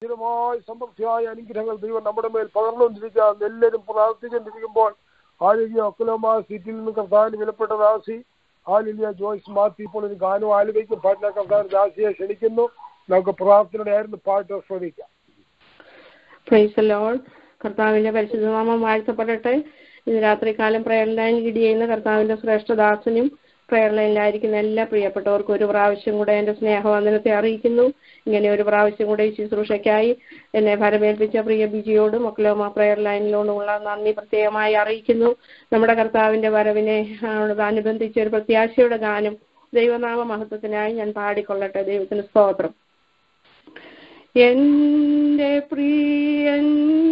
സ്ഥിരമായി സമൃദ്ധിയായ അനുഗ്രഹങ്ങൾ ദൈവം നമ്മുടെ മേൽ പകർന്നുകൊണ്ടിരിക്കുക എല്ലാവരും പ്രാർത്ഥിച്ചുകൊണ്ടിരിക്കുമ്പോൾ ആലിയ ഒക്കലോമ സീറ്റിൽ നിന്ന് കർത്താവിന് വിലപ്പെട്ട ദാസി ആലിയ ജോയ്സ് മാത്തി ഇപ്പോൾ ഒരു ഗാനം ആലുവയ്ക്കും പാട്ടിനെ കർത്താവ് ദാസിയെ ക്ഷണിക്കുന്നു നമുക്ക് പ്രാർത്ഥനയുടെ ആയിരുന്നു പാട്ട് ശ്രദ്ധിക്കാം പ്രൈസ് ലോൾ കർത്താവിന്റെ പരിശുദ്ധനാമം വാഴ്ത്തപ്പെടട്ടെ ഇന്ന് രാത്രികാലം പ്രയർ ലൈൻ ലീഡ് ചെയ്യുന്ന കർത്താവിന്റെ ശ്രേഷ്ഠദാസനും പ്രയർ ലൈനിലായിരിക്കുന്ന എല്ലാ പ്രിയപ്പെട്ടവർക്കും ഒരു പ്രാവശ്യം കൂടെ എന്റെ സ്നേഹവന്ദനത്തെ അറിയിക്കുന്നു ഇങ്ങനെ ഒരു പ്രാവശ്യം കൂടെ ഈ ശുശ്രൂഷയ്ക്കായി എന്നെ ഫലമേൽപ്പിച്ച പ്രിയ ബിജിയോടും മക്കളോമ പ്രയർ ലൈനിലോടുമുള്ള നന്ദി പ്രത്യേകമായി അറിയിക്കുന്നു നമ്മുടെ കർത്താവിന്റെ വരവിനെ ആ, അനുബന്ധിച്ച് ഒരു പ്രത്യാശയുടെ ഗാനം ദൈവനാമ മഹത്വത്തിനായി ഞാൻ പാടിക്കൊള്ളട്ടെ ദൈവത്തിന് സ്തോത്രം എന്റെ പ്രിയൻ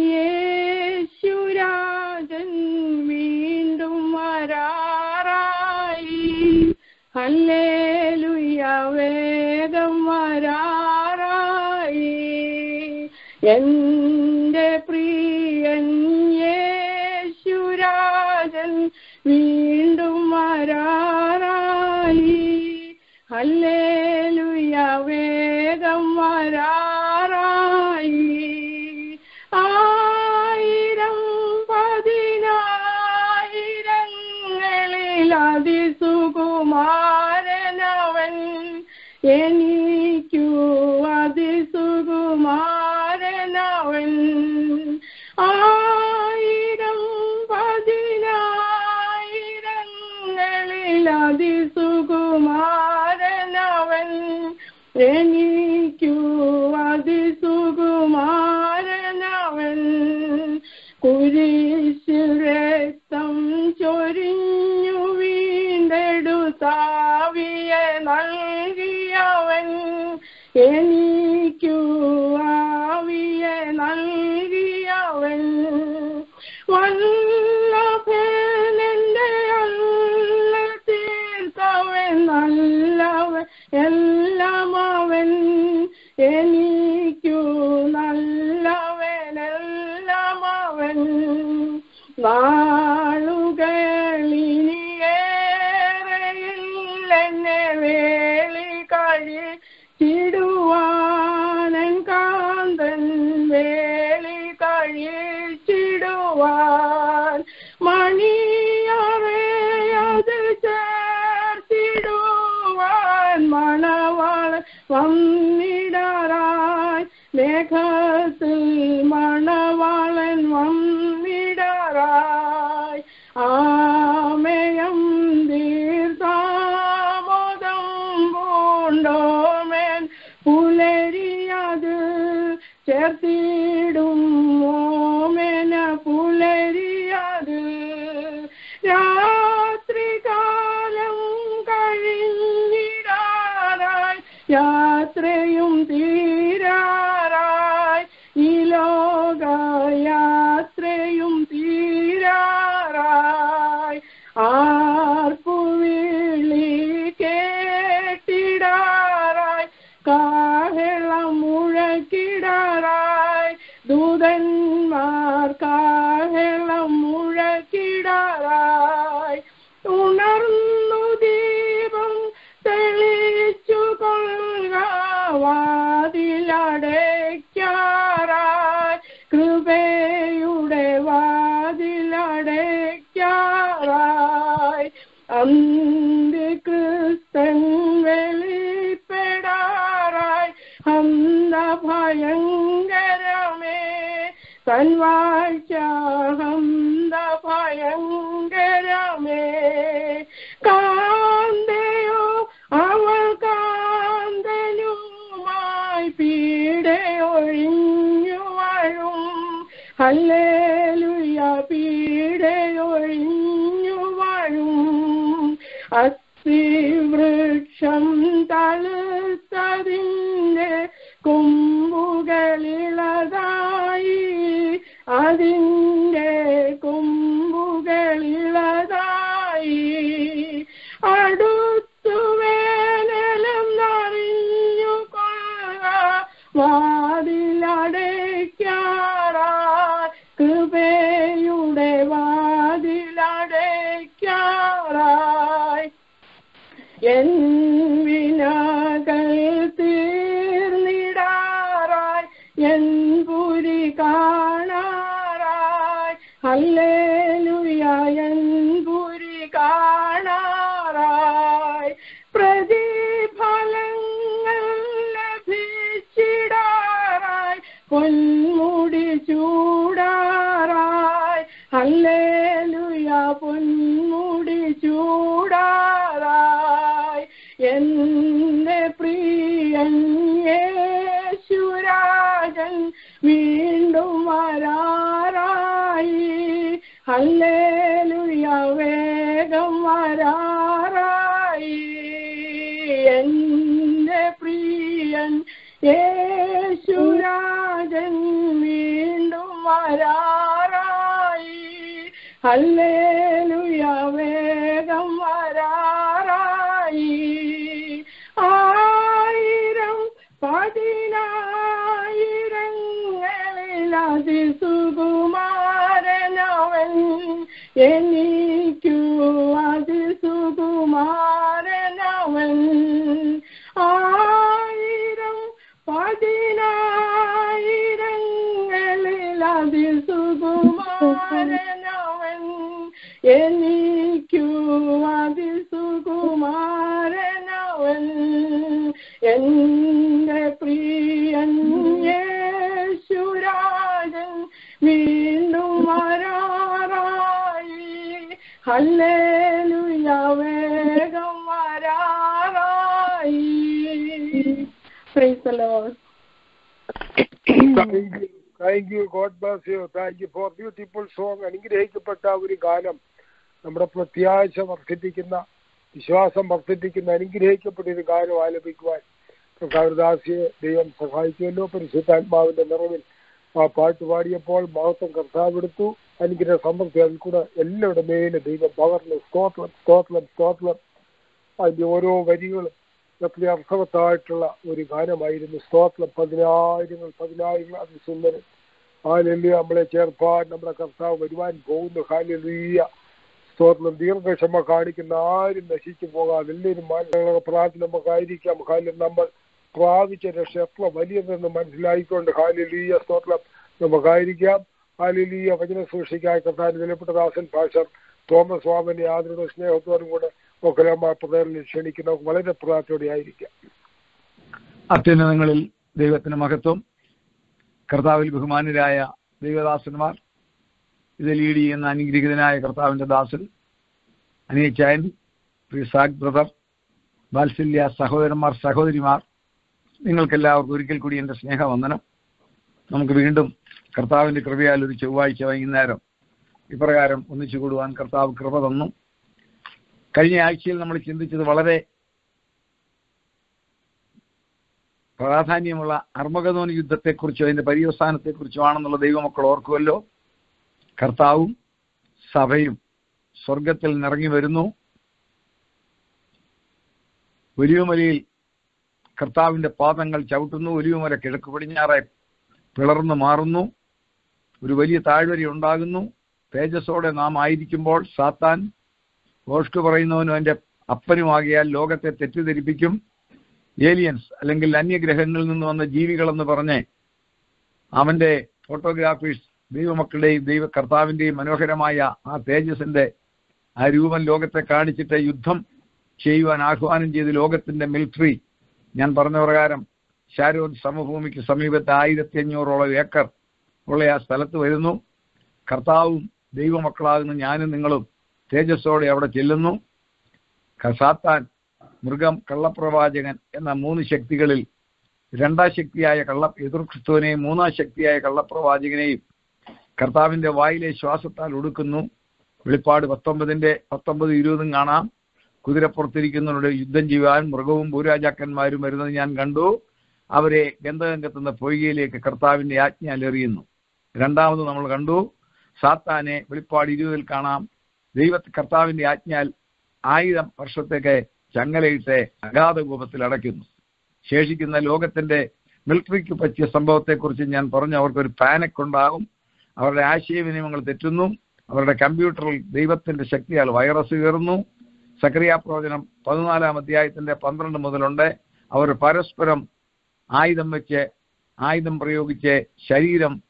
യേശുരാജൻ വീണ്ടും വരാറായി ഹല്ലേലൂയ വേഗം വരാറായി എന്റെ പ്രിയൻ യേശുരാജൻ വീണ്ടും വരാറായി ഹല്ലേലൂയ വേഗം വരാറായി ആയിരം പതിനായിരങ്ങളിൽ അതിസുകുമാരനവൻ എനിക്കു അതിസുകുമാരനവൻ ആയിരം പതിനായിരങ്ങളിൽ അതിസുകുമാരനവൻ എനിക്കു അതിസുകുമാരനവൻ കുരിശു രക്തം ചൊരിഞ്ഞു വീണ്ടെടുത്താവിയെ നൽകിയവൻ എനിക്കു ആവിയെ നൽകിയവൻ വല്ലഭനെന്റെ അല്ല തീർത്തവൻ നല്ലവൻ എല്ലാം അവൻ എനിക്കു നല്ലവൻ എല്ലാം അവൻ നാളുകളിനിയേറെയില്ലെന്നെ വേളി കഴിച്ചിടുവാനൻ കാന്തൻ വേളി കഴിച്ചിടുവാൻ മണിയറയത് ചേർത്തിടുവാൻ മണവാള വന്നിടറായി മേഘത്തിൽ മണവാളൻ വന്നിടറായി ആമയം ദീർഘാമോദം പൂണ്ടോമേൻ പുലരിയത് ചേർത്തിടും ഓമന പുലരിയത് രാത്രികാലം കഴിഞ്ഞിടാറായി യാത്രയും തീരാറായി ഈ ലോക യാത്രയും തീരാറായി ആർപ്പുവിളി കേട്ടിടാറായി കാഹളം മുഴക്കിടാറായി ദൂതന്മാർ കാഹളം മുഴക്കിടാറായി ഉണർന്നു ദീപം തെളിച്ചു കൊള്ളുക വാതിലടയ്ക്കാറായി കൃപയുടെ വാതിലടയ്ക്കാറായി അന്ത്യക്രിസ്തൻ വെളിപ്പെടാറായി അന്ത ഭയങ്കരമേ തൻവാഴ്ച ഹന്ത ഭയങ്കരമേ കാന്തയോ അവൾ കാന്തനുമായി പീഡയൊഴിഞ്ഞു വഴും ഹല്ലേലൂയ പീഡയൊഴിഞ്ഞു വഴും അസ്ഥിവൃക്ഷം തളുത്തതിൻ്റെ കൊമ്പുകളിളതായി അതിൻ്റെ കൊമ്പുകളിളതായി അടുത്തു വേനലും നറിഞ്ഞു കൊള്ളുക വാതിലടയ്ക്കാറായി കൃപയുടെ വാതിലടയ്ക്കാറായി എൻ വിനാദ ഹല്ലേലുയായൻ പുരി കാണാറായി പ്രതിഫലങ്ങൾ ലഭിച്ചിടാറായി പൊന്മുടി ചൂടാറായി ഹല്ലേലുയ പൊന്മുടി ചൂടാറായി എന്റെ പ്രിയൻ യേശുരാജൻ വീണ്ടും വരാറായി ഹല്ലേലുയ വേഗം വരാറായി എന്റെ പ്രിയൻ യേശുരാജൻ വീണ്ടും വരാറായി ഹല്ലേലുയ വേഗം വരാറായി ആയിരം പതിനായിരങ്ങളിൽ അതിസുകുമാരനവൻ എനിക്കു അതിസുകുമാരനവൻ ആയിരം പതിനായിരങ്ങളിൽ അതിസുകുമാരനവൻ എനിക്കു അതിസുകുമാരനവൻ എന്റെ പ്രിയൻ യേശുരാജൻ വീണ്ടും വരാറായി ഹല്ലേലൂയ വേഗം വരാറായി praise the Lord thank you thank you God bless you thank you for beautiful song അനുഗ്രഹിക്കപ്പെട്ട ഒരു ഗാനം നമ്മുടെ പ്രത്യാശ വർദ്ധിപ്പിക്കുന്ന വിശ്വാസം വർദ്ധിപ്പിക്കുന്ന അനുഗ്രഹിക്കപ്പെട്ട ഒരു ഗാനം ആലപിക്കുവാൻ കർത്താവദാസിയെ ദൈവം സഹായിക്കുമല്ലോ പരിശുദ്ധാത്മാവിന്റെ നിറവിൽ ആ പാട്ട് പാടിയപ്പോൾ മഹത്വം കർത്താവെടുത്തു അനുഗ്രഹ സമൃദ്ധി അതിൽ കൂടെ എല്ലാവരുടെ മേലെ ദൈവം പകർന്നു സ്തോത്രം സ്തോത്രം സ്തോത്രം അതിന്റെ ഓരോ വരികളും എത്ര അർത്ഥവത്തായിട്ടുള്ള ഒരു ഗാനമായിരുന്നു സ്തോത്രം പതിനായിരങ്ങൾ പതിനായിരങ്ങൾ അതിസുന്ദരൻ ഹാലല്യ നമ്മളെ ചേർപ്പാൻ നമ്മുടെ കർത്താവ് വരുവാൻ പോകുന്നു ഹാലലീയ സ്തോത്രം ദീർഘക്ഷമ കാണിക്കുന്ന ആരും നശിച്ചു പോകാതെ എല്ലാവരും മാനങ്ങളുടെ പ്രാർത്ഥന നമുക്കായിരിക്കാം ഹാലിൽ നമ്മൾ പ്രാപിച്ച രക്ഷ എത്ര വലിയതെന്ന് മനസ്സിലായിക്കൊണ്ട് ഹാലലീയ സ്തോത്രം നമുക്കായിരിക്കാം ഹാലലീയ വചന സൂക്ഷിക്കാൻ കർത്താൻ വിലപ്പെട്ട ദാസൻ ഭാഷർ തോമസ് സ്വാമിനെ ആദരവും സ്നേഹത്തോടും കൂടെ ഒക്കലമ്മ പ്രതേറിൽ ക്ഷണിക്കുന്ന വളരെ പ്രാർത്ഥനയോടെ ആയിരിക്കാം അത്യുന്നതങ്ങളിൽ ദൈവത്തിന് മഹത്വം കർത്താവിൽ ബഹുമാനരായ ദൈവദാസന്മാർ ഇത് ലീഡ് ചെയ്യുന്ന അനുഗ്രഹീതനായ കർത്താവിന്റെ ദാസൻ അനിയച്ചായൻ റിസാഖ് ബ്രദർ വാത്സല്യ സഹോദരന്മാർ സഹോദരിമാർ നിങ്ങൾക്കെല്ലാവർക്കും ഒരിക്കൽ കൂടി എൻ്റെ സ്നേഹവന്ദനം നമുക്ക് വീണ്ടും കർത്താവിന്റെ കൃപയാൽ ഒരു ചൊവ്വാഴ്ച വൈകുന്നേരം ഇപ്രകാരം ഒന്നിച്ചു കൂടുവാൻ കർത്താവ് കൃപ തന്നു കഴിഞ്ഞ ആഴ്ചയിൽ നമ്മൾ ചിന്തിച്ചത് വളരെ പ്രാധാന്യമുള്ള അർമഗതോൻ യുദ്ധത്തെക്കുറിച്ചോ അതിന്റെ പര്യവസാനത്തെക്കുറിച്ചുമാണെന്നുള്ള ദൈവമക്കൾ ഓർക്കുമല്ലോ കർത്താവും സഭയും സ്വർഗത്തിൽ നിറങ്ങി വരുന്നു ഒലിവുമലയിൽ കർത്താവിന്റെ പാദങ്ങൾ ചവിട്ടുന്നു ഒലിവുമല കിഴക്ക് പടിഞ്ഞാറെ പിളർന്നു മാറുന്നു ഒരു വലിയ താഴ്വര ഉണ്ടാകുന്നു തേജസ്സോടെ നാം ആയിരിക്കുമ്പോൾ സാത്താൻ ഗോഷ്ട് പറയുന്നവനും എൻ്റെ അപ്പനുമാകിയാൽ ലോകത്തെ തെറ്റിദ്ധരിപ്പിക്കും ഏലിയൻസ് അല്ലെങ്കിൽ അന്യഗ്രഹങ്ങളിൽ നിന്ന് വന്ന ജീവികളെന്ന് പറഞ്ഞ് അവന്റെ ഫോട്ടോഗ്രാഫീസ് ദൈവമക്കളുടെയും ദൈവ കർത്താവിന്റെയും മനോഹരമായ ആ തേജസിന്റെ ആ രൂപം ലോകത്തെ കാണിച്ചിട്ട് യുദ്ധം ചെയ്യുവാൻ ആഹ്വാനം ചെയ്ത് ലോകത്തിന്റെ മിലിറ്ററി ഞാൻ പറഞ്ഞ പ്രകാരം ഷാരോൻ സമഭൂമിക്ക് സമീപത്ത് ആയിരത്തി അഞ്ഞൂറോളം ഏക്കർ ഉള്ള ആ സ്ഥലത്ത് വരുന്നു കർത്താവും ദൈവമക്കളാകുന്ന ഞാനും നിങ്ങളും തേജസ്സോടെ അവിടെ ചെല്ലുന്നു സാത്താൻ മൃഗം കള്ളപ്രവാചകൻ എന്ന മൂന്ന് ശക്തികളിൽ രണ്ടാം ശക്തിയായ കള്ള എതിർക്രിസ്തുവിനെയും മൂന്നാം ശക്തിയായ കള്ളപ്രവാചകനെയും കർത്താവിന്റെ വായിലെ ശ്വാസത്താൽ ഒടുക്കുന്നു വെളിപ്പാട് പത്തൊമ്പതിന്റെ പത്തൊമ്പത് ഇരുപതും കാണാം കുതിരപ്പുറത്തിരിക്കുന്നവരുടെ യുദ്ധം ചെയ്യുവാൻ മൃഗവും ഭൂരാജാക്കന്മാരും വരുന്നത് ഞാൻ കണ്ടു അവരെ ഗന്ധകങ്കത്തുന്ന പൊയ്കയിലേക്ക് കർത്താവിന്റെ ആജ്ഞയാൽ എറിയുന്നു രണ്ടാമത് നമ്മൾ കണ്ടു സാത്താനെ വെളിപ്പാട് ഇരുപതിൽ കാണാം ദൈവ കർത്താവിന്റെ ആജ്ഞയാൽ ആയിരം വർഷത്തേക്ക് ചങ്ങലയിട്ട് അഗാധ കൂപത്തിൽ അടയ്ക്കുന്നു ശേഷിക്കുന്ന ലോകത്തിന്റെ മിലിറ്ററിക്ക് പറ്റിയ സംഭവത്തെക്കുറിച്ച് ഞാൻ പറഞ്ഞു അവർക്കൊരു പാനക് ഉണ്ടാകും അവരുടെ ആശയവിനിമയങ്ങൾ തെറ്റുന്നു അവരുടെ കമ്പ്യൂട്ടറിൽ ദൈവത്തിന്റെ ശക്തിയാൽ വൈറസ് കയറുന്നു സക്രിയ പ്രവചനം പതിനാലാം അധ്യായത്തിന്റെ പന്ത്രണ്ട് മുതലുണ്ട് അവർ പരസ്പരം ആയുധം വെച്ച് ആയുധം പ്രയോഗിച്ച് ശരീരം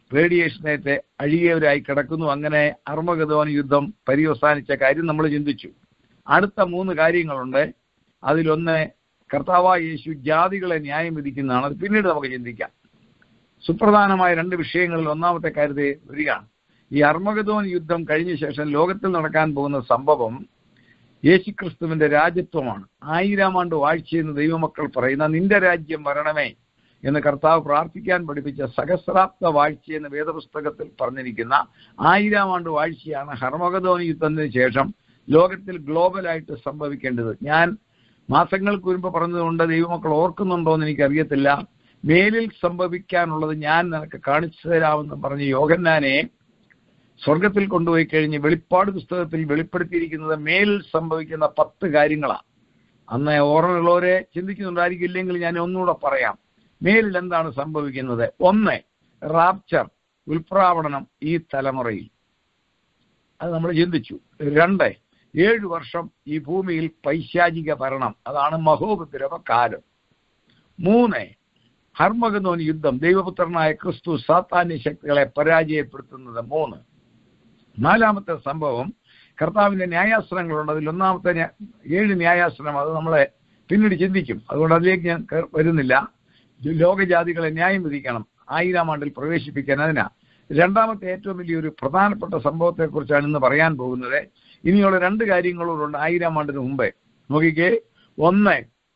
റേഡിയേഷനേറ്റ് അഴിയവരായി കിടക്കുന്നു അങ്ങനെ അർമ്മഗതോൻ യുദ്ധം പര്യവസാനിച്ച കാര്യം നമ്മൾ ചിന്തിച്ചു അടുത്ത മൂന്ന് കാര്യങ്ങളുണ്ട് അതിലൊന്ന് കർത്താവായ യേശു ജാതികളെ ന്യായം വിധിക്കുന്നതാണ് അത് പിന്നീട് നമുക്ക് ചിന്തിക്കാം സുപ്രധാനമായ രണ്ട് വിഷയങ്ങളിൽ ഒന്നാമത്തെ കാര്യത്തെ വരികയാണ് ഈ അർമ്മഗതോൻ യുദ്ധം കഴിഞ്ഞ ശേഷം ലോകത്തിൽ നടക്കാൻ പോകുന്ന സംഭവം യേശുക്രിസ്തുവിന്റെ രാജ്യത്വമാണ് ആയിരം ആണ്ട് വാഴ്ചയെന്ന് ദൈവമക്കൾ പറയുന്ന നിന്റെ രാജ്യം വരണമേ എന്ന് കർത്താവ് പ്രാർത്ഥിക്കാൻ പഠിപ്പിച്ച സഹസ്രാബ്ദ വാഴ്ച എന്ന വേദപുസ്തകത്തിൽ പറഞ്ഞിരിക്കുന്ന ആയിരം ആണ്ട് വാഴ്ചയാണ് ഹർമഗതോൻ യുദ്ധത്തിന് ശേഷം ലോകത്തിൽ ഗ്ലോബലായിട്ട് സംഭവിക്കേണ്ടത് ഞാൻ മാസങ്ങൾക്ക് മുൻപ് പറഞ്ഞതുകൊണ്ട് ദൈവമക്കൾ ഓർക്കുന്നുണ്ടോ എന്ന് എനിക്കറിയത്തില്ല മേലിൽ സംഭവിക്കാനുള്ളത് ഞാൻ നിനക്ക് കാണിച്ചു തരാമെന്ന് പറഞ്ഞ് യോഗന്നാനെ സ്വർഗത്തിൽ കൊണ്ടുപോയി കഴിഞ്ഞ് വെളിപ്പാട് പുസ്തകത്തിൽ വെളിപ്പെടുത്തിയിരിക്കുന്നത് മേലിൽ സംഭവിക്കുന്ന പത്ത് കാര്യങ്ങളാണ് അന്ന് ഓർമ്മയുള്ളവരെ ചിന്തിക്കുന്നുണ്ടായിരിക്കില്ലെങ്കിൽ ഞാൻ ഒന്നുകൂടെ പറയാം മേലിൽ എന്താണ് സംഭവിക്കുന്നത് ഒന്ന് റാപ്ചർ ഉൽപ്രാവണനം ഈ തലമുറയിൽ അത് നമ്മൾ ചിന്തിച്ചു രണ്ട് ഏഴു വർഷം ഈ ഭൂമിയിൽ പൈശാചിക ഭരണം അതാണ് മഹോപദ്രവ കാലം മൂന്ന് ഹർമഗനോൻ യുദ്ധം ദൈവപുത്രനായ ക്രിസ്തു സാത്താന്യ ശക്തികളെ പരാജയപ്പെടുത്തുന്നത് മൂന്ന് നാലാമത്തെ സംഭവം കർത്താവിന്റെ ന്യായാസനങ്ങളുണ്ട് അതിൽ ഒന്നാമത്തെ ന്യാ- ഏഴ് ന്യായാസനം അത് നമ്മളെ പിന്നീട് ചിന്തിക്കും അതുകൊണ്ട് അതിലേക്ക് ഞാൻ കേ- വരുന്നില്ല ലോകജാതികളെ ന്യായം വിധിക്കണം ആയിരം ആണ്ടിൽ പ്രവേശിപ്പിക്കാൻ അതിനാ രണ്ടാമത്തെ ഏറ്റവും വലിയൊരു പ്രധാനപ്പെട്ട സംഭവത്തെക്കുറിച്ചാണ് ഇന്ന് പറയാൻ പോകുന്നത് ഇനിയുള്ള രണ്ട് കാര്യങ്ങളോടുണ്ട് ആയിരം ആണ്ടിന് മുമ്പേ നോക്കിക്കേ ഒന്ന്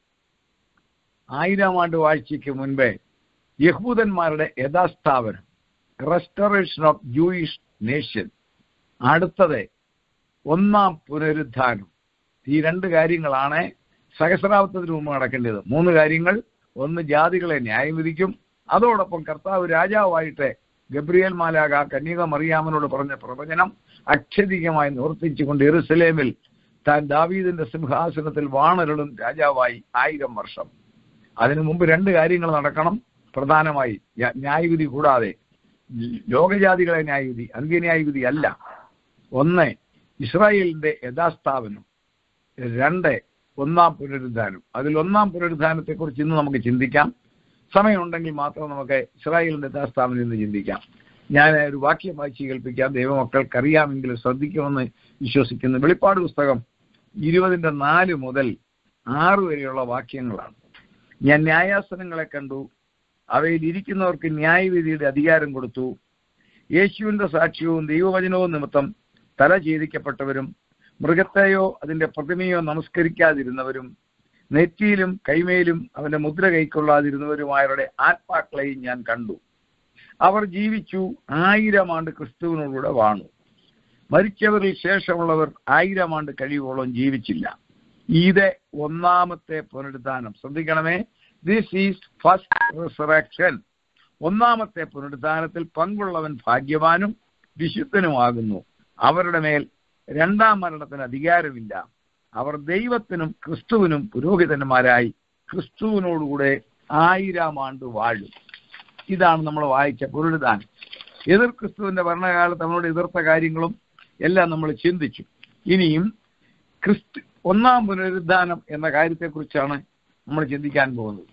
ആയിരം ആണ്ട് വാഴ്ചയ്ക്ക് മുൻപേ യഹൂദന്മാരുടെ യഥാസ്ഥാപനം റെസ്റ്റോറേഷൻ ഓഫ് ജൂയിഷ് നേഷൻ അടുത്തത് ഒന്നാം പുനരുദ്ധാനം ഈ രണ്ട് കാര്യങ്ങളാണ് സഹസ്രാബ്ദത്തിന് മുമ്പ് നടക്കേണ്ടത് മൂന്ന് കാര്യങ്ങൾ ഒന്ന് ജാതികളെ ന്യായം വിധിക്കും അതോടൊപ്പം കർത്താവ് രാജാവായിട്ട് ഗബ്രിയേൽ മാലാക കന്യക മറിയാമനോട് പറഞ്ഞ പ്രവചനം അക്ഷരികമായി നിവർത്തിച്ചുകൊണ്ട് എറുസലേമിൽ താൻ ദാവീദിന്റെ സിംഹാസനത്തിൽ വാണരുളും രാജാവായി ആയിരം വർഷം അതിനു മുമ്പ് രണ്ട് കാര്യങ്ങൾ നടക്കണം പ്രധാനമായി ന്യാ- ന്യായവിധി കൂടാതെ ലോകജാതികളെ ന്യായവിധി അന്ത്യന്യായവിധി അല്ല ഒന്ന് ഇസ്രായേലിന്റെ യഥാസ്ഥാപനം രണ്ട് ഒന്നാം പുനരുദ്ധാനം അതിൽ ഒന്നാം പുനരുദ്ധാനത്തെ കുറിച്ച് ഇന്ന് നമുക്ക് ചിന്തിക്കാം സമയമുണ്ടെങ്കിൽ മാത്രം നമുക്ക് ഇസ്രായേലിന്റെ യഥാസ്ഥാപനം ഇന്ന് ചിന്തിക്കാം ഞാൻ ഒരു വാക്യം വായിച്ച് കേൾപ്പിക്കാം ദൈവമക്കൾക്ക് അറിയാമെങ്കിലും ശ്രദ്ധിക്കുമെന്ന് വിശ്വസിക്കുന്നു വെളിപ്പാട് പുസ്തകം ഇരുപതിന്റെ നാല് മുതൽ ആറ് വരെയുള്ള വാക്യങ്ങളാണ് ഞാൻ ന്യായാസനങ്ങളെ കണ്ടു അവയിൽ ഇരിക്കുന്നവർക്ക് ന്യായവിധിയുടെ അധികാരം കൊടുത്തു യേശുവിന്റെ സാക്ഷ്യവും ദൈവവചനവും നിമിത്തം തല ഛേദിക്കപ്പെട്ടവരും മൃഗത്തെയോ അതിന്റെ പ്രതിമയോ നമസ്കരിക്കാതിരുന്നവരും നെറ്റിയിലും കൈമേലും അവന്റെ മുദ്ര കൈക്കൊള്ളാതിരുന്നവരുമായവരുടെ ആത്മാക്കളെയും ഞാൻ കണ്ടു അവർ ജീവിച്ചു ആയിരം ആണ്ട് ക്രിസ്തുവിനോടുകൂടെ വാണു മരിച്ചവരിൽ ശേഷമുള്ളവർ ആയിരം ആണ്ട് കഴിയുവോളം ജീവിച്ചില്ല ഇത് ഒന്നാമത്തെ പുനരുദ്ധാനം ശ്രദ്ധിക്കണമേ ദിസ് ഈസ് ഫസ്റ്റ് റിസറക്ഷൻ ഒന്നാമത്തെ പുനരുദ്ധാനത്തിൽ പങ്കുള്ളവൻ ഭാഗ്യവാനും വിശുദ്ധനുമാകുന്നു അവരുടെ മേൽ രണ്ടാം മരണത്തിന് അധികാരമില്ല അവർ ദൈവത്തിനും ക്രിസ്തുവിനും പുരോഹിതന്മാരായി ക്രിസ്തുവിനോടുകൂടെ ആയിരം ആണ്ട് വാഴും ഇതാണ് നമ്മൾ വായിച്ച പുനരുദ്ധാനം എതിർ ക്രിസ്തുവിന്റെ ഭരണകാലത്ത് നമ്മളോട് എതിർത്ത കാര്യങ്ങളും എല്ലാം നമ്മൾ ചിന്തിച്ചു ഇനിയും ക്രിസ്തു ഒന്നാം പുനരുദ്ധാനം എന്ന കാര്യത്തെക്കുറിച്ചാണ് നമ്മൾ ചിന്തിക്കാൻ പോകുന്നത്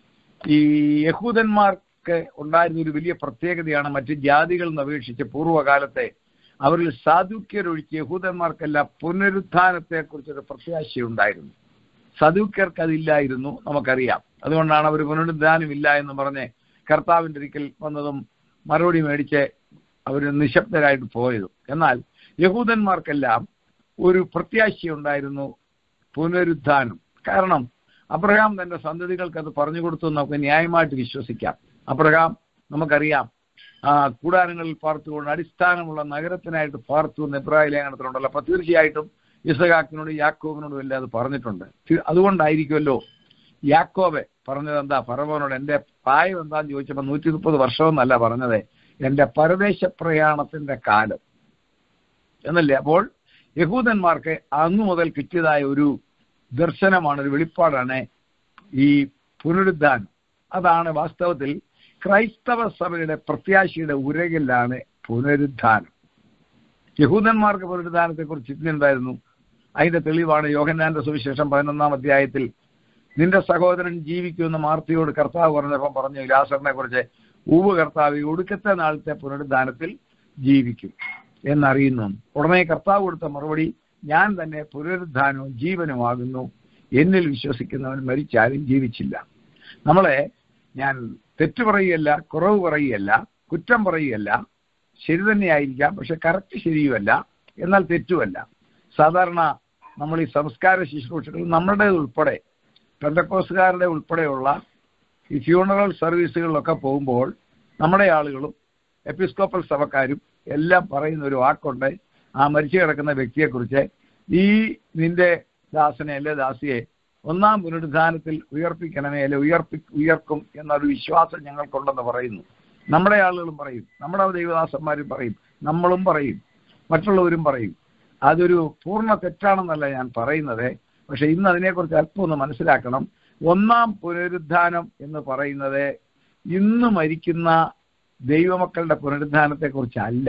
ഈ യഹൂദന്മാർക്ക് ഉണ്ടായിരുന്ന ഒരു വലിയ പ്രത്യേകതയാണ് മറ്റ് ജാതികളിൽ നിന്ന് അപേക്ഷിച്ച് പൂർവ്വകാലത്തെ അവരിൽ സാധുക്യരൊഴിച്ച് യഹൂദന്മാർക്കെല്ലാം പുനരുദ്ധാനത്തെക്കുറിച്ചൊരു പ്രത്യാശയുണ്ടായിരുന്നു സദൂക്യർക്ക് അതില്ലായിരുന്നു നമുക്കറിയാം അതുകൊണ്ടാണ് അവർ പുനരുദ്ധാനം ഇല്ല എന്ന് പറഞ്ഞ് കർത്താവിൻ്റെ ഒരിക്കൽ വന്നതും മറുപടി മേടിച്ച് അവർ നിശബ്ദരായിട്ട് പോയതും എന്നാൽ യഹൂദന്മാർക്കെല്ലാം ഒരു പ്രത്യാശയുണ്ടായിരുന്നു പുനരുദ്ധാനം കാരണം അബ്രഹാം തന്റെ സന്തതികൾക്ക് അത് പറഞ്ഞു കൊടുത്തു എന്ന് നമുക്ക് ന്യായമായിട്ട് വിശ്വസിക്കാം അബ്രഹാം നമുക്കറിയാം ആ കൂടാരങ്ങളിൽ പാർത്തുകൊണ്ട് അടിസ്ഥാനമുള്ള നഗരത്തിനായിട്ട് പാർത്തു എന്ന് എബ്രാഹിം ലേഖനത്തിലുണ്ടല്ലോ അപ്പൊ തീർച്ചയായിട്ടും ഇസഹാക്കിനോടും യാക്കോബിനോടും എല്ലാം അത് പറഞ്ഞിട്ടുണ്ട് തി- അതുകൊണ്ടായിരിക്കുമല്ലോ യാക്കോബെ പറഞ്ഞത് എന്താ ഫറവോനോട് എന്റെ പ്രായം എന്താന്ന് ചോദിച്ചപ്പോൾ നൂറ്റി മുപ്പത് വർഷമെന്നല്ല പറഞ്ഞത് എന്റെ പരദേശ പ്രയാണത്തിന്റെ കാലം എന്നല്ലേ അപ്പോൾ യഹൂദന്മാർക്ക് അന്നു മുതൽ കിട്ടിയതായ ഒരു ദർശനമാണ് ഒരു വെളിപ്പാടാണ് ഈ പുനരുദ്ധാനം അതാണ് വാസ്തവത്തിൽ ക്രൈസ്തവ സഭയുടെ പ്രത്യാശയുടെ ഉരകിലാണ് പുനരുദ്ധാനം യഹൂദന്മാർക്ക് പുനരുദ്ധാനത്തെ കുറിച്ച് ചിന്ത ഉണ്ടായിരുന്നു അതിന്റെ തെളിവാണ് യോഹന്നാന്റെ സുവിശേഷം പതിനൊന്നാം അധ്യായത്തിൽ നിന്റെ സഹോദരൻ ജീവിക്കുമെന്ന് മാർത്തിയോട് കർത്താവ് പറഞ്ഞപ്പോൾ പറഞ്ഞു ലാസറിനെ കുറിച്ച് ഉവ് കർത്താവ് ഈ ഒടുക്കത്തെ നാളത്തെ പുനരുദ്ധാനത്തിൽ ജീവിക്കും എന്നറിയുന്നു ഉടനെ കർത്താവ് കൊടുത്ത മറുപടി ഞാൻ തന്നെ പുനരുദ്ധാനവും ജീവനുമാകുന്നു എന്നിൽ വിശ്വസിക്കുന്നവൻ മരിച്ചാലും ജീവിച്ചില്ല നമ്മളെ ഞാൻ തെറ്റു പറയുകയല്ല കുറവ് പറയുകയല്ല കുറ്റം പറയുകയല്ല ശരി തന്നെയായിരിക്കാം പക്ഷെ കറക്റ്റ് ശരിയുമല്ല എന്നാൽ തെറ്റുമല്ല സാധാരണ നമ്മൾ ഈ സംസ്കാര ശുശ്രൂഷകൾ നമ്മുടെ ഉൾപ്പെടെ പെന്തക്കോസുകാരുടെ ഉൾപ്പെടെയുള്ള ഈ ഫ്യൂണറൽ സർവീസുകളിലൊക്കെ പോകുമ്പോൾ നമ്മുടെ ആളുകളും എപ്പിസ്കോപ്പൽ സഭക്കാരും എല്ലാം പറയുന്ന ഒരു വാക്കുണ്ട് ആ മരിച്ചു കിടക്കുന്ന വ്യക്തിയെക്കുറിച്ച് ഈ നിന്റെ ദാസനെ അല്ലെ ദാസിയെ ഒന്നാം പുനരുദ്ധാനത്തിൽ ഉയർപ്പിക്കണമേ അല്ലെ ഉയർപ്പി ഉയർക്കും എന്നൊരു വിശ്വാസം ഞങ്ങൾക്കുണ്ടെന്ന് പറയുന്നു നമ്മുടെ ആളുകളും പറയും നമ്മുടെ ദൈവദാസന്മാരും പറയും നമ്മളും പറയും മറ്റുള്ളവരും പറയും അതൊരു പൂർണ്ണ തെറ്റാണെന്നല്ല ഞാൻ പറയുന്നത് പക്ഷെ ഇന്ന് അതിനെക്കുറിച്ച് അല്പം ഒന്ന് മനസ്സിലാക്കണം ഒന്നാം പുനരുദ്ധാനം എന്ന് പറയുന്നത് ഇന്ന് മരിക്കുന്ന ദൈവമക്കളുടെ പുനരുദ്ധാനത്തെ കുറിച്ചല്ല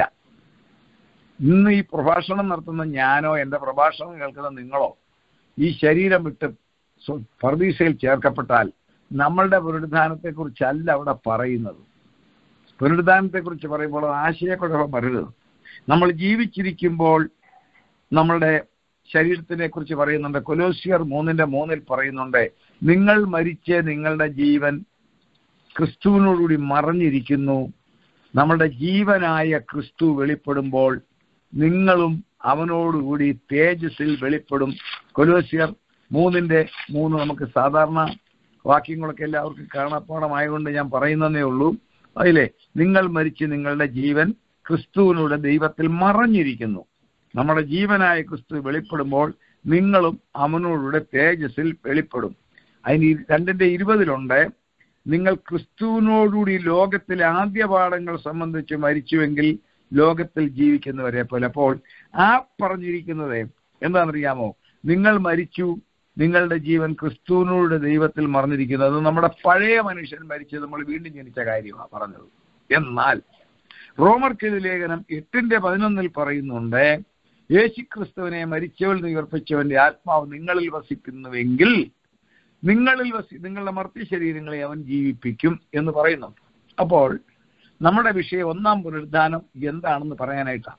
ഇന്ന് ഈ പ്രഭാഷണം നടത്തുന്ന ഞാനോ എൻ്റെ പ്രഭാഷണം കേൾക്കുന്ന നിങ്ങളോ ഈ ശരീരം വിട്ട് പർദീസയിൽ ചേർക്കപ്പെട്ടാൽ നമ്മളുടെ പുനരുദ്ധാനത്തെ കുറിച്ചല്ല അവിടെ പറയുന്നത് പുനരുദ്ധാനത്തെ കുറിച്ച് പറയുമ്പോൾ ആശയക്കുഴപ്പം വരരുത് നമ്മൾ ജീവിച്ചിരിക്കുമ്പോൾ നമ്മളുടെ ശരീരത്തിനെ കുറിച്ച് പറയുന്നുണ്ട് കൊലോസിയർ മൂന്നിന്റെ മൂന്നിൽ പറയുന്നുണ്ട് നിങ്ങൾ മരിച്ച് നിങ്ങളുടെ ജീവൻ ക്രിസ്തുവിനോടുകൂടി മറഞ്ഞിരിക്കുന്നു നമ്മളുടെ ജീവനായ ക്രിസ്തു വെളിപ്പെടുമ്പോൾ നിങ്ങളും അവനോടുകൂടി തേജസ്സിൽ വെളിപ്പെടും കൊലോസിയർ മൂന്നിന്റെ മൂന്ന് നമുക്ക് സാധാരണ വാക്യങ്ങളൊക്കെ എല്ലാവർക്കും കാണാപ്പാടമായതുകൊണ്ട് ഞാൻ പറയുന്നതേ ഉള്ളൂ അതിലെ നിങ്ങൾ മരിച്ച് നിങ്ങളുടെ ജീവൻ ക്രിസ്തുവിനൂടെ ദൈവത്തിൽ മറഞ്ഞിരിക്കുന്നു നമ്മുടെ ജീവനായ ക്രിസ്തു വെളിപ്പെടുമ്പോൾ നിങ്ങളും അവനോടുകൂടെ തേജസ്സിൽ വെളിപ്പെടും അതിന് രണ്ടിന്റെ ഇരുപതിലുണ്ട് നിങ്ങൾ ക്രിസ്തുവിനോടുകൂടി ലോകത്തിലെ ആദ്യ പാഠങ്ങൾ സംബന്ധിച്ച് മരിച്ചുവെങ്കിൽ ലോകത്തിൽ ജീവിക്കുന്നവരെ പോലെ അപ്പോൾ ആ പറഞ്ഞിരിക്കുന്നത് എന്താണെന്നറിയാമോ നിങ്ങൾ മരിച്ചു നിങ്ങളുടെ ജീവൻ ക്രിസ്തുവിനോട് ദൈവത്തിൽ മറന്നിരിക്കുന്നു അത് നമ്മുടെ പഴയ മനുഷ്യൻ മരിച്ചത് നമ്മൾ വീണ്ടും ജനിച്ച കാര്യമാണ് പറഞ്ഞത് എന്നാൽ റോമർക്കെതി ലേഖനം എട്ടിന്റെ പതിനൊന്നിൽ പറയുന്നുണ്ട് യേശുക്രിസ്തുവിനെ മരിച്ചവൾ ഉയർപ്പിച്ചവന്റെ ആത്മാവ് നിങ്ങളിൽ വസിക്കുന്നുവെങ്കിൽ നിങ്ങളിൽ വസി നിങ്ങളുടെ മർത്യ ശരീരങ്ങളെ അവൻ ജീവിപ്പിക്കും എന്ന് പറയുന്നു അപ്പോൾ നമ്മുടെ വിഷയം ഒന്നാം പുനരുദ്ധാനം എന്താണെന്ന് പറയാനായിട്ടാണ്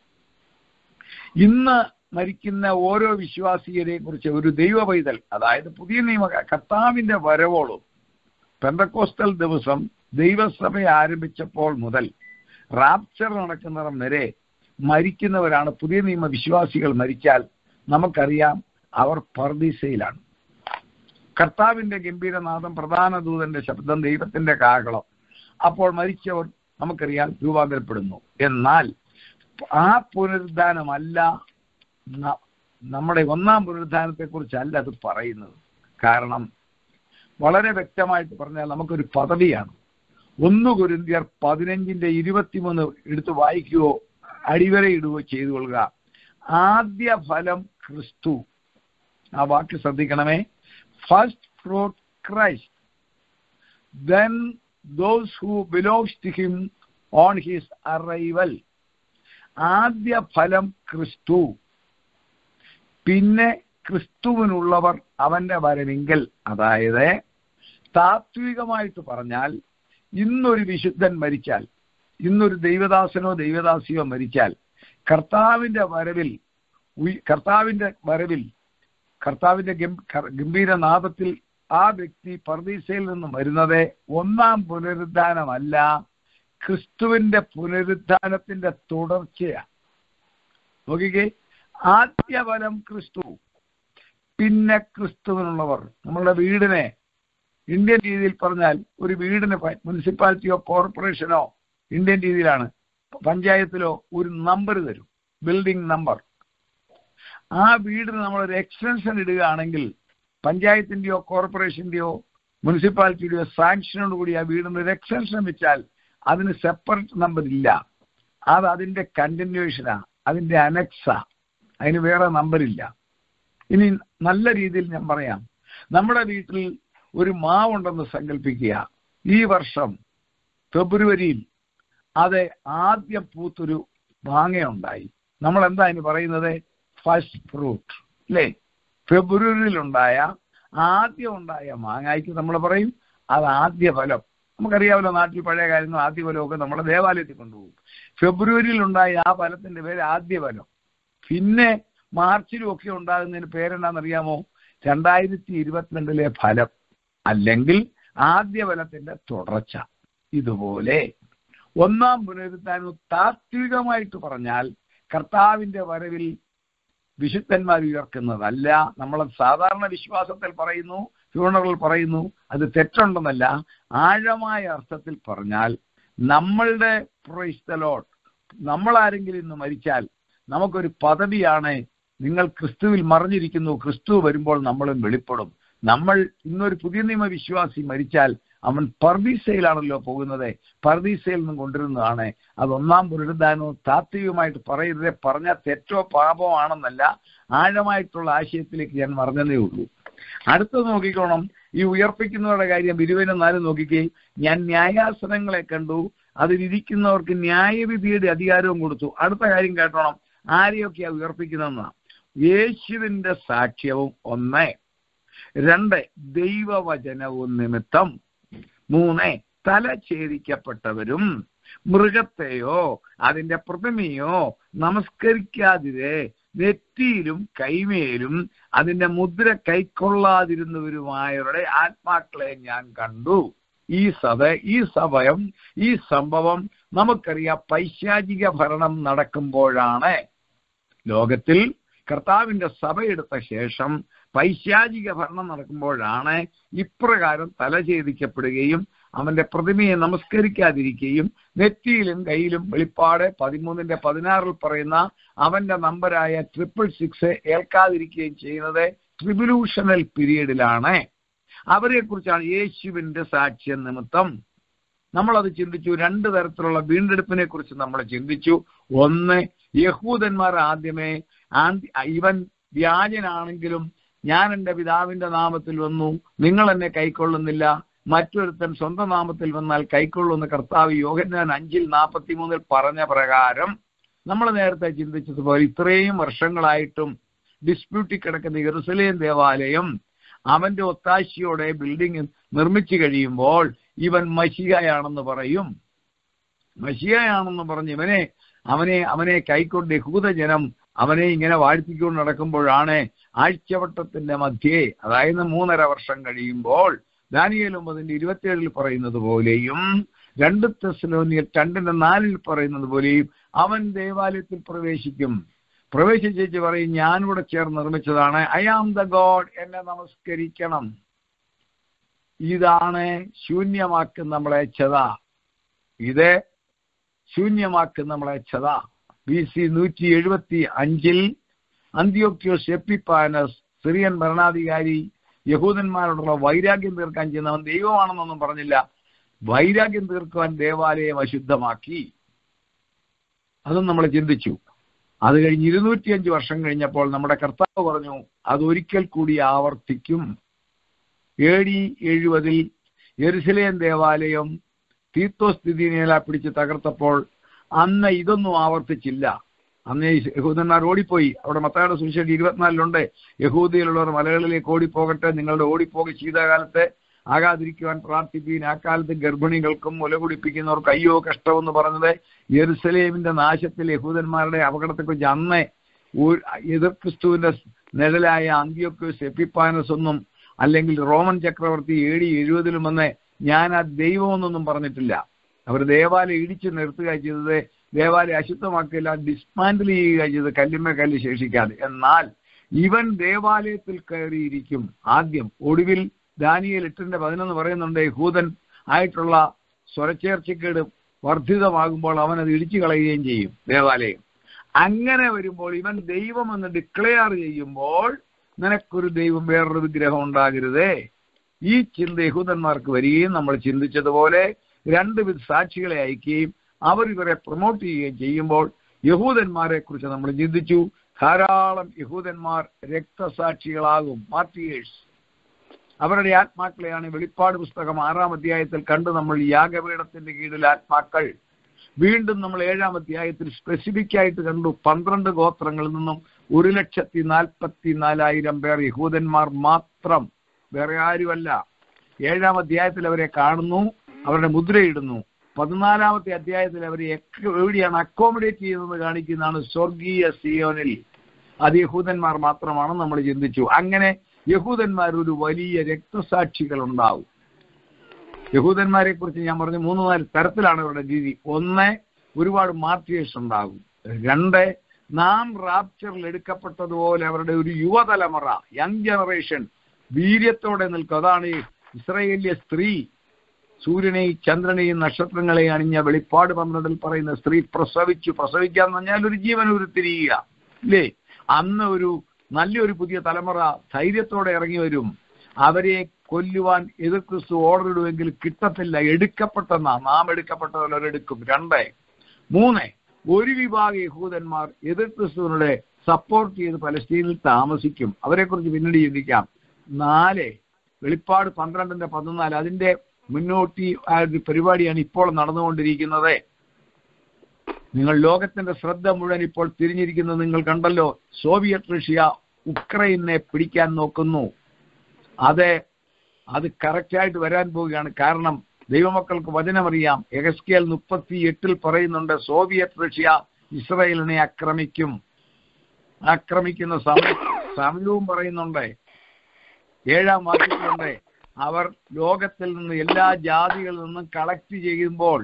ഇന്ന് മരിക്കുന്ന ഓരോ വിശ്വാസിയെ കുറിച്ച് ഒരു ദൈവ പൈതൽ അതായത് പുതിയ നിയമ കർത്താവിന്റെ വരവോളും പെന്തക്കോസ്റ്റൽ ദിവസം ദൈവസഭ ആരംഭിച്ചപ്പോൾ മുതൽ റാപ്ചർ നടക്കുന്നിടം വരെ മരിക്കുന്നവരാണ് പുതിയ നിയമ വിശ്വാസികൾ മരിച്ചാൽ നമുക്കറിയാം അവർ പർദീസയിലാണ് കർത്താവിന്റെ ഗംഭീരനാഥം പ്രധാന ദൂതന്റെ ശബ്ദം ദൈവത്തിന്റെ കാകളം അപ്പോൾ മരിച്ചവർ നമുക്കറിയാം രൂപാന്തരപ്പെടുന്നു എന്നാൽ ആ പുനരുദ്ധാനമല്ല നമ്മുടെ ഒന്നാം പുനരുദ്ധാനത്തെ കുറിച്ചല്ല അത് പറയുന്നത് കാരണം വളരെ വ്യക്തമായിട്ട് പറഞ്ഞാൽ നമുക്കൊരു പദവിയാണ് ഒന്ന് കുരുന്തിയർ പതിനഞ്ചിന്റെ ഇരുപത്തിമൂന്ന് എടുത്ത് വായിക്കുകയോ അടിവര ഇടുകയോ ചെയ്തു കൊള്ളുക ആദ്യ ഫലം ക്രിസ്തു ആ വാക്ക് ശ്രദ്ധിക്കണമേ first fruit Christ then those who belongs to him on his arrival ആദ്യ ഫലം ക്രിസ്തു പിന്നെ ക്രിസ്തുവിനുള്ളവർ അവന്റെ വരവെങ്കിൽ അതായത് താത്വികമായിട്ട് പറഞ്ഞാൽ ഇന്നൊരു വിശുദ്ധൻ മരിച്ചാൽ ഇന്നൊരു ദൈവദാസനോ ദൈവദാസിയോ മരിച്ചാൽ കർത്താവിന്റെ വരവിൽ കർത്താവിന്റെ വരവിൽ കർത്താവിന്റെ ഗംഭീരനാദത്തിൽ ആ വ്യക്തി പർദീസയിൽ നിന്ന് വരുന്നത് ഒന്നാം പുനരുദ്ധാനമല്ല ക്രിസ്തുവിന്റെ പുനരുദ്ധാനത്തിന്റെ തുടർച്ചയാണ് നോക്കിക്കേ ആദ്യ ഫലം ക്രിസ്തു പിന്നെ ക്രിസ്തുവിനുള്ളവർ നമ്മളുടെ വീടിനെ ഇന്ത്യൻ രീതിയിൽ പറഞ്ഞാൽ ഒരു വീടിന് മുനിസിപ്പാലിറ്റിയോ കോർപ്പറേഷനോ ഇന്ത്യൻ രീതിയിലാണ് പഞ്ചായത്തിലോ ഒരു നമ്പർ തരും ബിൽഡിംഗ് നമ്പർ ആ വീടിന് നമ്മളൊരു എക്സ്റ്റൻഷൻ ഇടുകയാണെങ്കിൽ പഞ്ചായത്തിന്റെയോ കോർപ്പറേഷന്റെയോ മുനിസിപ്പാലിറ്റിയുടെയോ സാങ്ഷനോട് കൂടി ആ വീടിന് ഒരു എക്സ്റ്റൻഷൻ വെച്ചാൽ അതിന് സെപ്പറേറ്റ് നമ്പർ ഇല്ല അത് അതിന്റെ കണ്ടിന്യൂഷനാ അതിന്റെ അനക്സ അതിന് വേറെ നമ്പർ ഇല്ല ഇനി നല്ല രീതിയിൽ ഞാൻ പറയാം നമ്മുടെ വീട്ടിൽ ഒരു മാവുണ്ടെന്ന് സങ്കല്പിക്കുക ഈ വർഷം ഫെബ്രുവരിയിൽ അത് ആദ്യം പൂത്തൊരു മാങ്ങയുണ്ടായി നമ്മൾ എന്താ അതിന് പറയുന്നത് ഫസ്റ്റ് ഫ്രൂട്ട് അല്ലേ ഫെബ്രുവരിയിലുണ്ടായ ആദ്യം ഉണ്ടായ മാങ്ങായ്ക്ക് നമ്മൾ പറയും അത് ആദ്യ ഫലം നമുക്കറിയാമല്ലോ നാട്ടിൽ പഴയ കാര്യങ്ങൾ ആദ്യ ഫലമൊക്കെ നമ്മളെ ദേവാലയത്തിൽ കൊണ്ടുപോകും ഫെബ്രുവരിയിൽ ഉണ്ടായ ആ ഫലത്തിന്റെ പേര് ആദ്യ ഫലം പിന്നെ മാർച്ചിലും ഒക്കെ ഉണ്ടാകുന്നതിന് പേരെന്താണെന്നറിയാമോ രണ്ടായിരത്തി ഇരുപത്തിരണ്ടിലെ ഫലം അല്ലെങ്കിൽ ആദ്യ ഫലത്തിന്റെ തുടർച്ച ഇതുപോലെ ഒന്നാം പുനരുദ്ധാനം താത്വികമായിട്ട് പറഞ്ഞാൽ കർത്താവിന്റെ വരവിൽ വിശുദ്ധന്മാർ ഉയർക്കുന്നതല്ല നമ്മൾ സാധാരണ വിശ്വാസത്തിൽ പറയുന്നു ഫ്യൂണറൽ പറയുന്നു അത് തെറ്റുണ്ടെന്നല്ല ആഴമായ അർത്ഥത്തിൽ പറഞ്ഞാൽ നമ്മളുടെ പ്രൈസ്തലോട്ട് നമ്മൾ ആരെങ്കിലും ഇന്ന് മരിച്ചാൽ നമുക്കൊരു പദവിയാണ് നിങ്ങൾ ക്രിസ്തുവിൽ മറിഞ്ഞിരിക്കുന്നു ക്രിസ്തു വരുമ്പോൾ നമ്മളും വെളിപ്പെടും നമ്മൾ ഇന്നൊരു പുതിയ നിയമ വിശ്വാസി മരിച്ചാൽ അവൻ പർദീസയിലാണല്ലോ പോകുന്നത് പർദീസയിൽ നിന്നും കൊണ്ടിരുന്നതാണ് അത് ഒന്നാം പുനരുദ്ധാനവും താത്വികമായിട്ട് പറയരുത് പറഞ്ഞ തെറ്റോ പാപമോ ആണെന്നല്ല ആഴമായിട്ടുള്ള ആശയത്തിലേക്ക് ഞാൻ പറഞ്ഞതേ ഉള്ളൂ അടുത്തത് നോക്കിക്കോണം ഈ ഉയർപ്പിക്കുന്നവരുടെ കാര്യം ഇരുവരും നാലും നോക്കിക്കേ ഞാൻ ന്യായാസനങ്ങളെ കണ്ടു അതിലിരിക്കുന്നവർക്ക് ന്യായവിധിയുടെ അധികാരവും കൊടുത്തു അടുത്ത കാര്യം കേട്ടോണം ആരെയൊക്കെയാ ഉയർപ്പിക്കുന്നതെന്നാ യേശുവിന്റെ സാക്ഷ്യവും ഒന്ന് രണ്ട് ദൈവവചനവും നിമിത്തം മൂന്ന് തല ഛേദിക്കപ്പെട്ടവരും മൃഗത്തെയോ അതിന്റെ പ്രതിമയോ നമസ്കരിക്കാതിരെ നെറ്റിയിലും കൈമേലും അതിന്റെ മുദ്ര കൈക്കൊള്ളാതിരുന്നവരുമായവരുടെ ആത്മാക്കളെ ഞാൻ കണ്ടു ഈ സഭ ഈ സമയം ഈ സംഭവം നമുക്കറിയാം പൈശാചിക ഭരണം നടക്കുമ്പോഴാണ് ലോകത്തിൽ കർത്താവിന്റെ സഭയെടുത്ത ശേഷം പൈശാചിക ഭരണം നടക്കുമ്പോഴാണ് ഇപ്രകാരം തലഛേദിക്കപ്പെടുകയും അവന്റെ പ്രതിമയെ നമസ്കരിക്കാതിരിക്കുകയും നെറ്റിയിലും കയ്യിലും വെളിപ്പാട് പതിമൂന്നിന്റെ പതിനാറിൽ പറയുന്ന അവന്റെ നമ്പരായ ട്രിപ്പിൾ സിക്സ് ഏൽക്കാതിരിക്കുകയും ചെയ്യുന്നത് ട്രിബുലൂഷണൽ പീരീഡിലാണ് അവരെ കുറിച്ചാണ് യേശുവിന്റെ സാക്ഷ്യം നിമിത്തം നമ്മളത് ചിന്തിച്ചു രണ്ട് തരത്തിലുള്ള വീണ്ടെടുപ്പിനെ കുറിച്ച് നമ്മൾ ചിന്തിച്ചു ഒന്ന് യഹൂദന്മാർ ആദ്യമേ ഇവൻ വ്യാജനാണെങ്കിലും ഞാൻ എൻ്റെ പിതാവിന്റെ നാമത്തിൽ വന്നു നിങ്ങൾ എന്നെ കൈക്കൊള്ളുന്നില്ല മറ്റൊരുത്തൻ സ്വന്തം നാമത്തിൽ വന്നാൽ കൈക്കൊള്ളുന്ന കർത്താവ് യോഹന്നാൻ അഞ്ചിൽ നാൽപ്പത്തി മൂന്നിൽ പറഞ്ഞ പ്രകാരം നമ്മൾ നേരത്തെ ചിന്തിച്ചതുപോലെ ഇത്രയും വർഷങ്ങളായിട്ടും ഡിസ്പ്യൂട്ടിൽ കിടക്കുന്ന യെറുസലേം ദേവാലയം അവന്റെ ഒത്താശയോടെ ബിൽഡിംഗ് നിർമ്മിച്ചു കഴിയുമ്പോൾ ഇവൻ മഷികയാണെന്ന് പറയും മഷികയാണെന്ന് പറഞ്ഞ് ഇവനെ അവനെ അവനെ കൈക്കൊണ്ട് യഹൂദജനം അവനെ ഇങ്ങനെ വാഴ്ത്തിക്കൊണ്ട് നടക്കുമ്പോഴാണ് ആഴ്ചവട്ടത്തിന്റെ മധ്യേ അതായത് മൂന്നര വർഷം കഴിയുമ്പോൾ ദാനിയലും അതിന്റെ ഇരുപത്തിയേഴിൽ പറയുന്നത് പോലെയും രണ്ട് തെസ്ലോനിയൽ രണ്ടിന്റെ നാലിൽ പറയുന്നത് പോലെയും അവൻ ദേവാലയത്തിൽ പ്രവേശിക്കും പ്രവേശിച്ചേച്ച് പറയും ഞാനിവിടെ ചേർന്ന് നിർമ്മിച്ചതാണ് ഐ ആം ദ ഗോഡ് എന്നെ നമസ്കരിക്കണം ഇതാണ് ശൂന്യമാക്കുന്ന നമ്മളെ ചത ഇത് ശൂന്യമാക്കുന്ന നമ്മളെ ചത ബി സി നൂറ്റി എഴുപത്തി അഞ്ചിൽ അന്ത്യോക്യോസ് എപ്പിപ്പാനസ് സിറിയൻ ഭരണാധികാരി യഹൂദന്മാരോടുള്ള വൈരാഗ്യം തീർക്കാൻ ചെയ്യുന്നവൻ ദൈവമാണെന്നൊന്നും പറഞ്ഞില്ല വൈരാഗ്യം തീർക്കുവാൻ ദേവാലയം അശുദ്ധമാക്കി അതും നമ്മൾ ചിന്തിച്ചു അത് കഴിഞ്ഞ് ഇരുന്നൂറ്റിയഞ്ച് വർഷം കഴിഞ്ഞപ്പോൾ നമ്മുടെ കർത്താവ് പറഞ്ഞു അത് ഒരിക്കൽ കൂടി ആവർത്തിക്കും എ ഡി എഴുപതിൽ എരുസലേം ദേവാലയം തീർത്ഥോസ്ഥിതിനില പിടിച്ച് തകർത്തപ്പോൾ അന്ന് ഇതൊന്നും ആവർത്തിച്ചില്ല അന്ന് യഹൂദന്മാർ ഓടിപ്പോയി അവിടെ മത്തായുടെ സുവിശേഷം ഇരുപത്തിനാലിലുണ്ട് യഹൂദിയിലുള്ളവർ മലകളിലേക്ക് ഓടിപ്പോകട്ടെ നിങ്ങളുടെ ഓടിപ്പോകി ശീതകാലത്തെ ആകാതിരിക്കുവാൻ പ്രാർത്ഥിപ്പീൻ ആ കാലത്ത് ഗർഭിണികൾക്കും മുല കുടിപ്പിക്കുന്നവർക്ക് അയ്യോ കഷ്ടമെന്ന് പറഞ്ഞത് യെറുസലേമിന്റെ നാശത്തിൽ യഹൂദന്മാരുടെ അപകടത്തെക്കുറിച്ച് അന്ന് എതിർ ക്രിസ്തുവിന്റെ നിഴലായ അന്ത്യോക്യോസ് എപ്പിപ്പാനസ് ഒന്നും അല്ലെങ്കിൽ റോമൻ ചക്രവർത്തി എ ഡി എഴുപതിലും വന്ന് ഞാൻ ആ ദൈവമെന്നൊന്നും പറഞ്ഞിട്ടില്ല അവർ ദേവാലയം ഇടിച്ചു നിർത്തുക ചെയ്തത് ദേവാലയം അശുദ്ധമാക്കില്ല ഡിസ്മാൻഡിൽ ചെയ്യുക ചെയ്തത് കല്ലുമേ കല്ല് ശേഷിക്കാതെ എന്നാൽ ഇവൻ ദേവാലയത്തിൽ കയറിയിരിക്കും ആദ്യം ഒടുവിൽ ദാനിയൽ എട്ടിന്റെ പതിനൊന്ന് പറയുന്നുണ്ട് യഹൂദൻ ആയിട്ടുള്ള സ്വരച്ചേർച്ചക്കേട് വർദ്ധിതമാകുമ്പോൾ അവൻ അത് ഇടിച്ചു കളയുകയും ചെയ്യും ദേവാലയം അങ്ങനെ വരുമ്പോൾ ഇവൻ ദൈവം എന്ന് ഡിക്ലെയർ ചെയ്യുമ്പോൾ നിനക്കൊരു ദൈവം വേറൊരു വിഗ്രഹം ഉണ്ടാകരുതേ ഈ ചിന്ത യഹൂദന്മാർക്ക് വരികയും നമ്മൾ ചിന്തിച്ചതുപോലെ രണ്ട് സാക്ഷികളെ അയക്കുകയും അവർ ഇവരെ പ്രൊമോട്ട് ചെയ്യുകയും ചെയ്യുമ്പോൾ യഹൂദന്മാരെ കുറിച്ച് നമ്മൾ ചിന്തിച്ചു ധാരാളം യഹൂദന്മാർ രക്തസാക്ഷികളാകും മാർട്ടിയേഴ്സ് അവരുടെ ആത്മാക്കളെയാണ് വെളിപ്പാട് പുസ്തകം ആറാം അധ്യായത്തിൽ കണ്ട് നമ്മൾ യാഗപീഠത്തിന്റെ കീഴിൽ ആത്മാക്കൾ വീണ്ടും നമ്മൾ ഏഴാം അധ്യായത്തിൽ സ്പെസിഫിക് ആയിട്ട് കണ്ടു പന്ത്രണ്ട് ഗോത്രങ്ങളിൽ നിന്നും ഒരു ലക്ഷത്തി നാൽപ്പത്തി നാലായിരം പേർ യഹൂദന്മാർ മാത്രം വേറെ ആരുമല്ല ഏഴാം അധ്യായത്തിൽ അവരെ കാണുന്നു അവരുടെ മുദ്രയിടുന്നു പതിനാലാമത്തെ അധ്യായത്തിൽ അവർ എവിടെയാണ് അക്കോമഡേറ്റ് ചെയ്യുന്നത് കാണിക്കുന്നതാണ് സ്വർഗീയ സിയോനിൽ അത് യഹൂദന്മാർ മാത്രമാണ് നമ്മൾ ചിന്തിച്ചു അങ്ങനെ യഹൂദന്മാർ ഒരു വലിയ രക്തസാക്ഷികൾ ഉണ്ടാവും യഹൂദന്മാരെ കുറിച്ച് ഞാൻ പറഞ്ഞു മൂന്ന് നാല് തരത്തിലാണ് അവരുടെ രീതി ഒന്ന് ഒരുപാട് മാർട്ടിയേഴ്സ് ഉണ്ടാകും രണ്ട് നാം റാപ്ചറിൽ എടുക്കപ്പെട്ടതുപോലെ അവരുടെ ഒരു യുവതലമുറ യങ് ജനറേഷൻ വീര്യത്തോടെ നിൽക്കും അതാണ് ഈ ഇസ്രയേലിയ സ്ത്രീ സൂര്യനെയും ചന്ദ്രനെയും നക്ഷത്രങ്ങളെയും അണിഞ്ഞ വെളിപ്പാട് പന്ത്രണ്ടിൽ പറയുന്ന സ്ത്രീ പ്രസവിച്ചു പ്രസവിക്കുക എന്ന് പറഞ്ഞാൽ ഒരു ജീവൻ ഉരുത്തിരിയുക ഇല്ലേ അന്ന് ഒരു നല്ലൊരു പുതിയ തലമുറ ധൈര്യത്തോടെ ഇറങ്ങി വരും അവരെ കൊല്ലുവാൻ എതിർ ക്രിസ്തു ഓർഡർ ഇടുമെങ്കിൽ കിട്ടത്തില്ല എടുക്കപ്പെട്ടെന്ന നാം എടുക്കപ്പെട്ടവരെടുക്കും രണ്ട് മൂന്ന് ഒരു വിഭാഗം യഹൂദന്മാർ എതിർ ക്രിസ്തുവിനുടെ സപ്പോർട്ട് ചെയ്ത് പലസ്തീനിൽ താമസിക്കും അവരെക്കുറിച്ച് പിന്നീട് ചിന്തിക്കാം നാല് വെളിപ്പാട് പന്ത്രണ്ടിന്റെ പതിനാല് അതിന്റെ മുന്നോട്ടി ആ ഒരു പരിപാടിയാണ് ഇപ്പോൾ നടന്നുകൊണ്ടിരിക്കുന്നത് നിങ്ങൾ ലോകത്തിന്റെ ശ്രദ്ധ മുഴുവൻ ഇപ്പോൾ തിരിഞ്ഞിരിക്കുന്നത് നിങ്ങൾ കണ്ടല്ലോ സോവിയറ്റ് റഷ്യ ഉക്രൈനെ പിടിക്കാൻ നോക്കുന്നു അത് അത് കറക്റ്റായിട്ട് വരാൻ പോവുകയാണ് കാരണം ദൈവമക്കൾക്ക് വചനമറിയാം എഗസ്കേൽ മുപ്പത്തി എട്ടിൽ പറയുന്നുണ്ട് സോവിയറ്റ് റഷ്യ ഇസ്രയേലിനെ ആക്രമിക്കും ആക്രമിക്കുന്ന സമയം സമയവും പറയുന്നുണ്ട് ഏഴാം വാക്യത്തിലുണ്ട് അവർ ലോകത്തിൽ നിന്ന് എല്ലാ ജാതികളിൽ നിന്നും കളക്ട് ചെയ്യുമ്പോൾ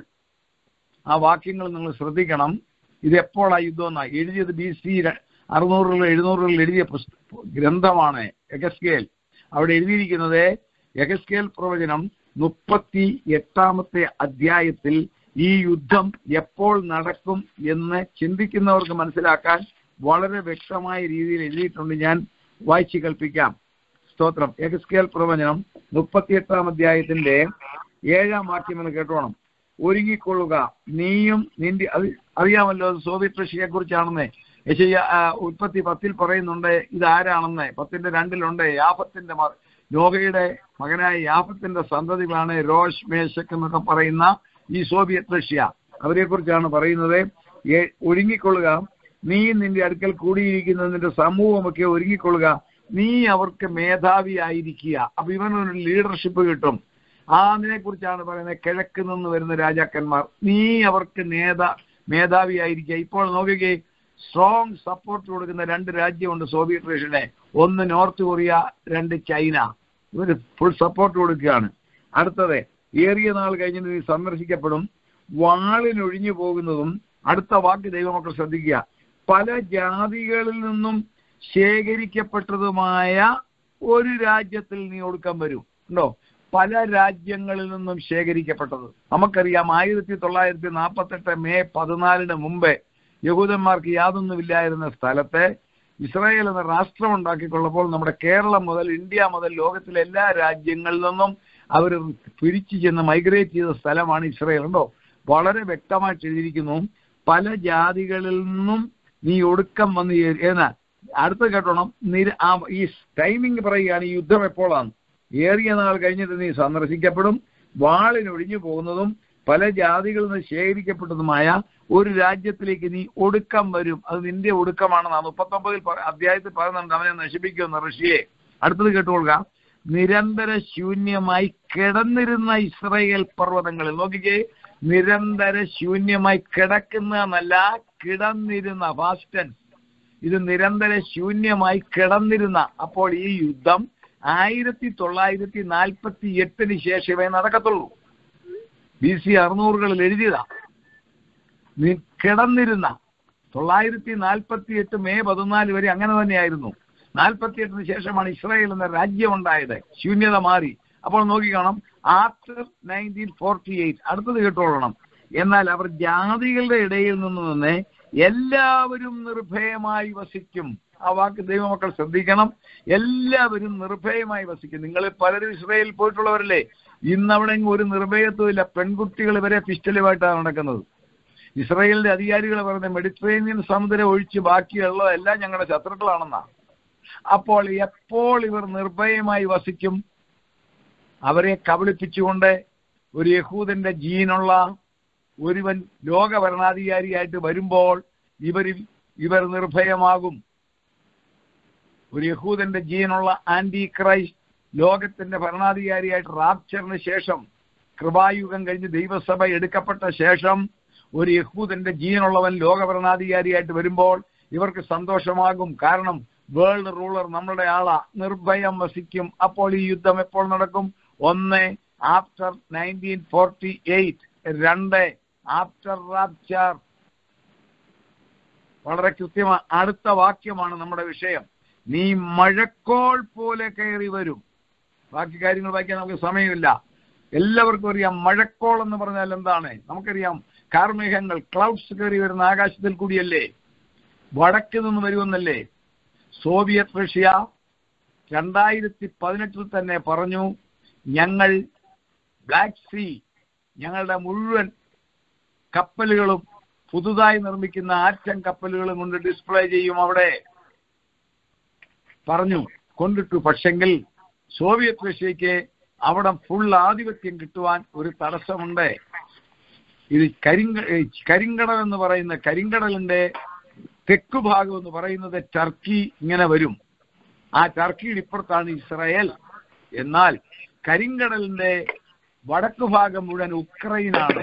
ആ വാക്യങ്ങൾ നിങ്ങൾ ശ്രദ്ധിക്കണം ഇത് എപ്പോഴാ യുദ്ധം എന്നാ എഴുതിയത് ബി സി അറുന്നൂറുകളിൽ എഴുന്നൂറുകളിൽ എഴുതിയ പുസ്ത ഗ്രന്ഥമാണ് എഗസ്കേൽ അവിടെ എഴുതിയിരിക്കുന്നത് എഗസ്കേൽ പ്രവചനം മുപ്പത്തി എട്ടാമത്തെ അധ്യായത്തിൽ ഈ യുദ്ധം എപ്പോൾ നടക്കും എന്ന് ചിന്തിക്കുന്നവർക്ക് മനസ്സിലാക്കാൻ വളരെ വ്യക്തമായ രീതിയിൽ എഴുതിയിട്ടുണ്ട് ഞാൻ വായിച്ചു കൽപ്പിക്കാം സ്തോത്രം എഗസ്കേൽ പ്രവചനം മുപ്പത്തിയെട്ടാം അധ്യായത്തിന്റെ ഏഴാം വാക്യം എന്ന് കേട്ടോണം ഒരുങ്ങിക്കൊള്ളുക നീയും നിന്റെ അത് അറിയാമല്ലോ അത് സോവിയറ്റ് റഷ്യയെ കുറിച്ചാണെന്ന് യശയ്യ ഉൽപ്പത്തി പത്തിൽ പറയുന്നുണ്ട് ഇത് ആരാണെന്ന് പത്തിന്റെ രണ്ടിലുണ്ട് യാഫത്തിന്റെ മ- നോഹയുടെ മകനായ യാഫത്തിന്റെ സന്തതികളാണ് രോഷ് മേശക് എന്നൊക്കെ പറയുന്ന ഈ സോവിയറ്റ് റഷ്യ അവരെ കുറിച്ചാണ് പറയുന്നത് ഏ- ഒരുങ്ങിക്കൊള്ളുക നീ നിന്റെ അടുക്കൽ കൂടിയിരിക്കുന്ന നിന്റെ സമൂഹമൊക്കെ ഒരുങ്ങിക്കൊള്ളുക നീ അവർക്ക് മേധാവിയായിരിക്കുക അപ്പൊ ഇവനൊരു ലീഡർഷിപ്പ് കിട്ടും ആ അതിനെ കുറിച്ചാണ് പറയുന്നത് കിഴക്ക് നിന്ന് വരുന്ന രാജാക്കന്മാർ നീ അവർക്ക് നേതാ മേധാവിയായിരിക്കുക ഇപ്പോൾ നോക്കുകയെ സ്ട്രോങ് സപ്പോർട്ട് കൊടുക്കുന്ന രണ്ട് രാജ്യമുണ്ട് സോവിയറ്റ് റഷ്യനെ ഒന്ന് നോർത്ത് കൊറിയ രണ്ട് ചൈന ഇവര് ഫുൾ സപ്പോർട്ട് കൊടുക്കുകയാണ് അടുത്തത് ഏറിയ നാൾ കഴിഞ്ഞിട്ട് നീ സന്ദർശിക്കപ്പെടും വാളിനൊഴിഞ്ഞു പോകുന്നതും അടുത്ത വാക്ക് ദൈവമക്കൾ ശ്രദ്ധിക്കുക പല ജാതികളിൽ നിന്നും ശേഖരിക്കപ്പെട്ടതുമായ ഒരു രാജ്യത്തിൽ നീ ഒടുക്കം വരും ഉണ്ടോ പല രാജ്യങ്ങളിൽ നിന്നും ശേഖരിക്കപ്പെട്ടത് നമുക്കറിയാം ആയിരത്തി തൊള്ളായിരത്തി നാൽപ്പത്തെട്ട് മെയ് പതിനാലിന് മുമ്പേ യഹൂദന്മാർക്ക് യാതൊന്നുമില്ലായിരുന്ന സ്ഥലത്തെ ഇസ്രായേൽ എന്ന രാഷ്ട്രം ഉണ്ടാക്കിക്കൊള്ളപ്പോൾ നമ്മുടെ കേരളം മുതൽ ഇന്ത്യ മുതൽ ലോകത്തിലെ എല്ലാ രാജ്യങ്ങളിൽ നിന്നും അവർ പിരിച്ചു ചെന്ന് മൈഗ്രേറ്റ് ചെയ്ത സ്ഥലമാണ് ഇസ്രായേൽ ഉണ്ടോ വളരെ വ്യക്തമായിട്ട് എഴുതിയിരിക്കുന്നു പല ജാതികളിൽ നിന്നും നീ ഒടുക്കം വന്ന് ചേരും. ഏന്നാ അടുത്ത കേട്ടോണം നിര ആ ഈ ടൈമിംഗ് പറയുകയാണ് ഈ യുദ്ധം എപ്പോഴാണ് ഏറിയ നാൾ കഴിഞ്ഞിട്ട് നീ സന്ദർശിക്കപ്പെടും വാളിനൊഴിഞ്ഞു പോകുന്നതും പല ജാതികളിൽ നിന്ന് ശേഖരിക്കപ്പെട്ടതുമായ ഒരു രാജ്യത്തിലേക്ക് നീ ഒടുക്കം വരും അത് നിന്റെ ഒടുക്കമാണെന്ന് മുപ്പത്തൊമ്പതിൽ പറ- അധ്യായത്തിൽ പറയുന്നുണ്ട് അവനെ നശിപ്പിക്കുമെന്ന് ഋഷിയെ അടുത്തത് കേട്ടുകൊള്ളുക നിരന്തര ശൂന്യമായി കിടന്നിരുന്ന ഇസ്രയേൽ പർവ്വതങ്ങളിൽ നോക്കിക്കേ നിരന്തര ശൂന്യമായി കിടക്കുന്ന എന്നല്ല കിടന്നിരുന്ന ഫാസ്റ്റൻ ഇത് നിരന്തര ശൂന്യമായി കിടന്നിരുന്ന അപ്പോൾ ഈ യുദ്ധം ആയിരത്തി തൊള്ളായിരത്തി നാൽപ്പത്തി എട്ടിന് ശേഷമേ നടക്കത്തുള്ളൂ ബി സി അറുന്നൂറുകളിൽ എഴുതിയതാ നീ കിടന്നിരുന്ന തൊള്ളായിരത്തി നാൽപ്പത്തി എട്ട് മെയ് പതിനാല് വരെ അങ്ങനെ തന്നെയായിരുന്നു നാൽപ്പത്തി എട്ടിന് ശേഷമാണ് ഇസ്രായേൽ എന്ന രാജ്യം ഉണ്ടായത് ശൂന്യത മാറി അപ്പോൾ നോക്കിക്കാണാം ആഫ്റ്റർ നയൻറ്റീൻ ഫോർട്ടി എയ്റ്റ് അടുത്തത് കേട്ടോളണം എന്നാൽ അവർ ജാതികളുടെ ഇടയിൽ നിന്ന് നിന്ന് എല്ലാവരും നിർഭയമായി വസിക്കും ആ വാക്ക് ദൈവമക്കൾ ശ്രദ്ധിക്കണം എല്ലാവരും നിർഭയമായി വസിക്കും നിങ്ങൾ പലരും ഇസ്രായേലിൽ പോയിട്ടുള്ളവരല്ലേ ഇന്നവിടെ എങ്ങും ഒരു നിർഭയത്വമില്ല പെൺകുട്ടികൾ വരെ പിസ്റ്റലുമായിട്ടാണ് നടക്കുന്നത് ഇസ്രായേലിന്റെ അധികാരികൾ പറയുന്നത് മെഡിറ്ററേനിയൻ സമുദ്രം ഒഴിച്ച് ബാക്കിയുള്ള എല്ലാം ഞങ്ങളുടെ ശത്രുക്കളാണെന്നാ അപ്പോൾ എപ്പോൾ ഇവർ നിർഭയമായി വസിക്കും അവരെ കബളിപ്പിച്ചുകൊണ്ട് ഒരു യഹൂദന്റെ ജീനുള്ള ഒരുവൻ ലോക ഭരണാധികാരിയായിട്ട് വരുമ്പോൾ ഇവരിൽ ഇവർ നിർഭയമാകും ഒരു യഹൂദന്റെ ജീനുള്ള ആന്റി ക്രൈസ്റ്റ് ലോകത്തിന്റെ ഭരണാധികാരിയായിട്ട് റാപ്ചറിന് ശേഷം കൃപായുഗം കഴിഞ്ഞ് ദൈവസഭ എടുക്കപ്പെട്ട ശേഷം ഒരു യഹൂദന്റെ ജീവനുള്ളവൻ ലോകഭരണാധികാരിയായിട്ട് വരുമ്പോൾ ഇവർക്ക് സന്തോഷമാകും കാരണം വേൾഡ് റൂളർ നമ്മളുടെ ആളാ നിർഭയം വസിക്കും അപ്പോൾ ഈ യുദ്ധം എപ്പോൾ നടക്കും ഒന്ന് ആഫ്റ്റർ നയൻറ്റീൻ ഫോർട്ടി എയ്റ്റ് രണ്ട് ആഫ്റ്റർ റാപ്ചർ വളരെ കൃത്യമാണ് അടുത്ത വാക്യമാണ് നമ്മുടെ വിഷയം നീ മഴക്കോൾ പോലെ കയറി വരും ബാക്കി കാര്യങ്ങൾ വായിക്കാൻ നമുക്ക് സമയമില്ല എല്ലാവർക്കും അറിയാം മഴക്കോൾ എന്ന് പറഞ്ഞാൽ എന്താണ് നമുക്കറിയാം കാർമേഘങ്ങൾ ക്ലൗഡ്സ് കയറി വരുന്ന ആകാശത്തിൽ കൂടിയല്ലേ വടക്ക് നിന്ന് വരുമെന്നല്ലേ സോവിയറ്റ് റഷ്യ രണ്ടായിരത്തി പതിനെട്ടിൽ തന്നെ പറഞ്ഞു ഞങ്ങൾ ബ്ലാക്ക് സീ ഞങ്ങളുടെ മുഴുവൻ കപ്പലുകളും പുതുതായി നിർമ്മിക്കുന്ന ആറ്റം കപ്പലുകളും കൊണ്ട് ഡിസ്പ്ലേ ചെയ്യും അവിടെ പറഞ്ഞു കൊണ്ടിട്ടു പക്ഷെങ്കിൽ സോവിയറ്റ് റഷ്യക്ക് അവിടെ ഫുൾ ആധിപത്യം കിട്ടുവാൻ ഒരു തടസ്സമുണ്ട് ഇത് കരിങ്ക ഏ, കരിങ്കടൽ എന്ന് പറയുന്ന കരിങ്കടലിന്റെ തെക്കു ഭാഗം എന്ന് പറയുന്നത് ടർക്കി ഇങ്ങനെ വരും ആ ടർക്കിയുടെ ഇപ്പുറത്താണ് ഇസ്രായേൽ എന്നാൽ കരിങ്കടലിന്റെ വടക്കു ഭാഗം മുഴുവൻ ഉക്രൈനാണ്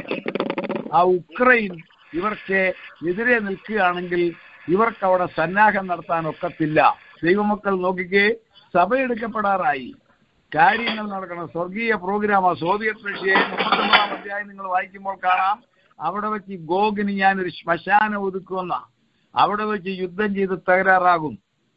ആ ഉക്രൈൻ ഇവർക്ക് എതിരെ നിൽക്കുകയാണെങ്കിൽ ഇവർക്ക് അവിടെ സന്നാഹം നടത്താൻ ഒക്കത്തില്ല ദൈവമക്കൾ നോക്കിക്കേ സഭയെടുക്കപ്പെടാറായി കാര്യങ്ങൾ നടക്കണം സ്വർഗീയ പ്രോഗ്രാമാ സോവിയറ്റ് റഷ്യയെ മുപ്പത്തൊമ്പതാം അധ്യായം നിങ്ങൾ വായിക്കുമ്പോൾ കാണാം അവിടെ വെച്ച് ഗോഗിന് ഞാനൊരു ശ്മശാനം ഒതുക്കുമെന്ന അവിടെ വെച്ച് യുദ്ധം ചെയ്ത് തകരാറാകും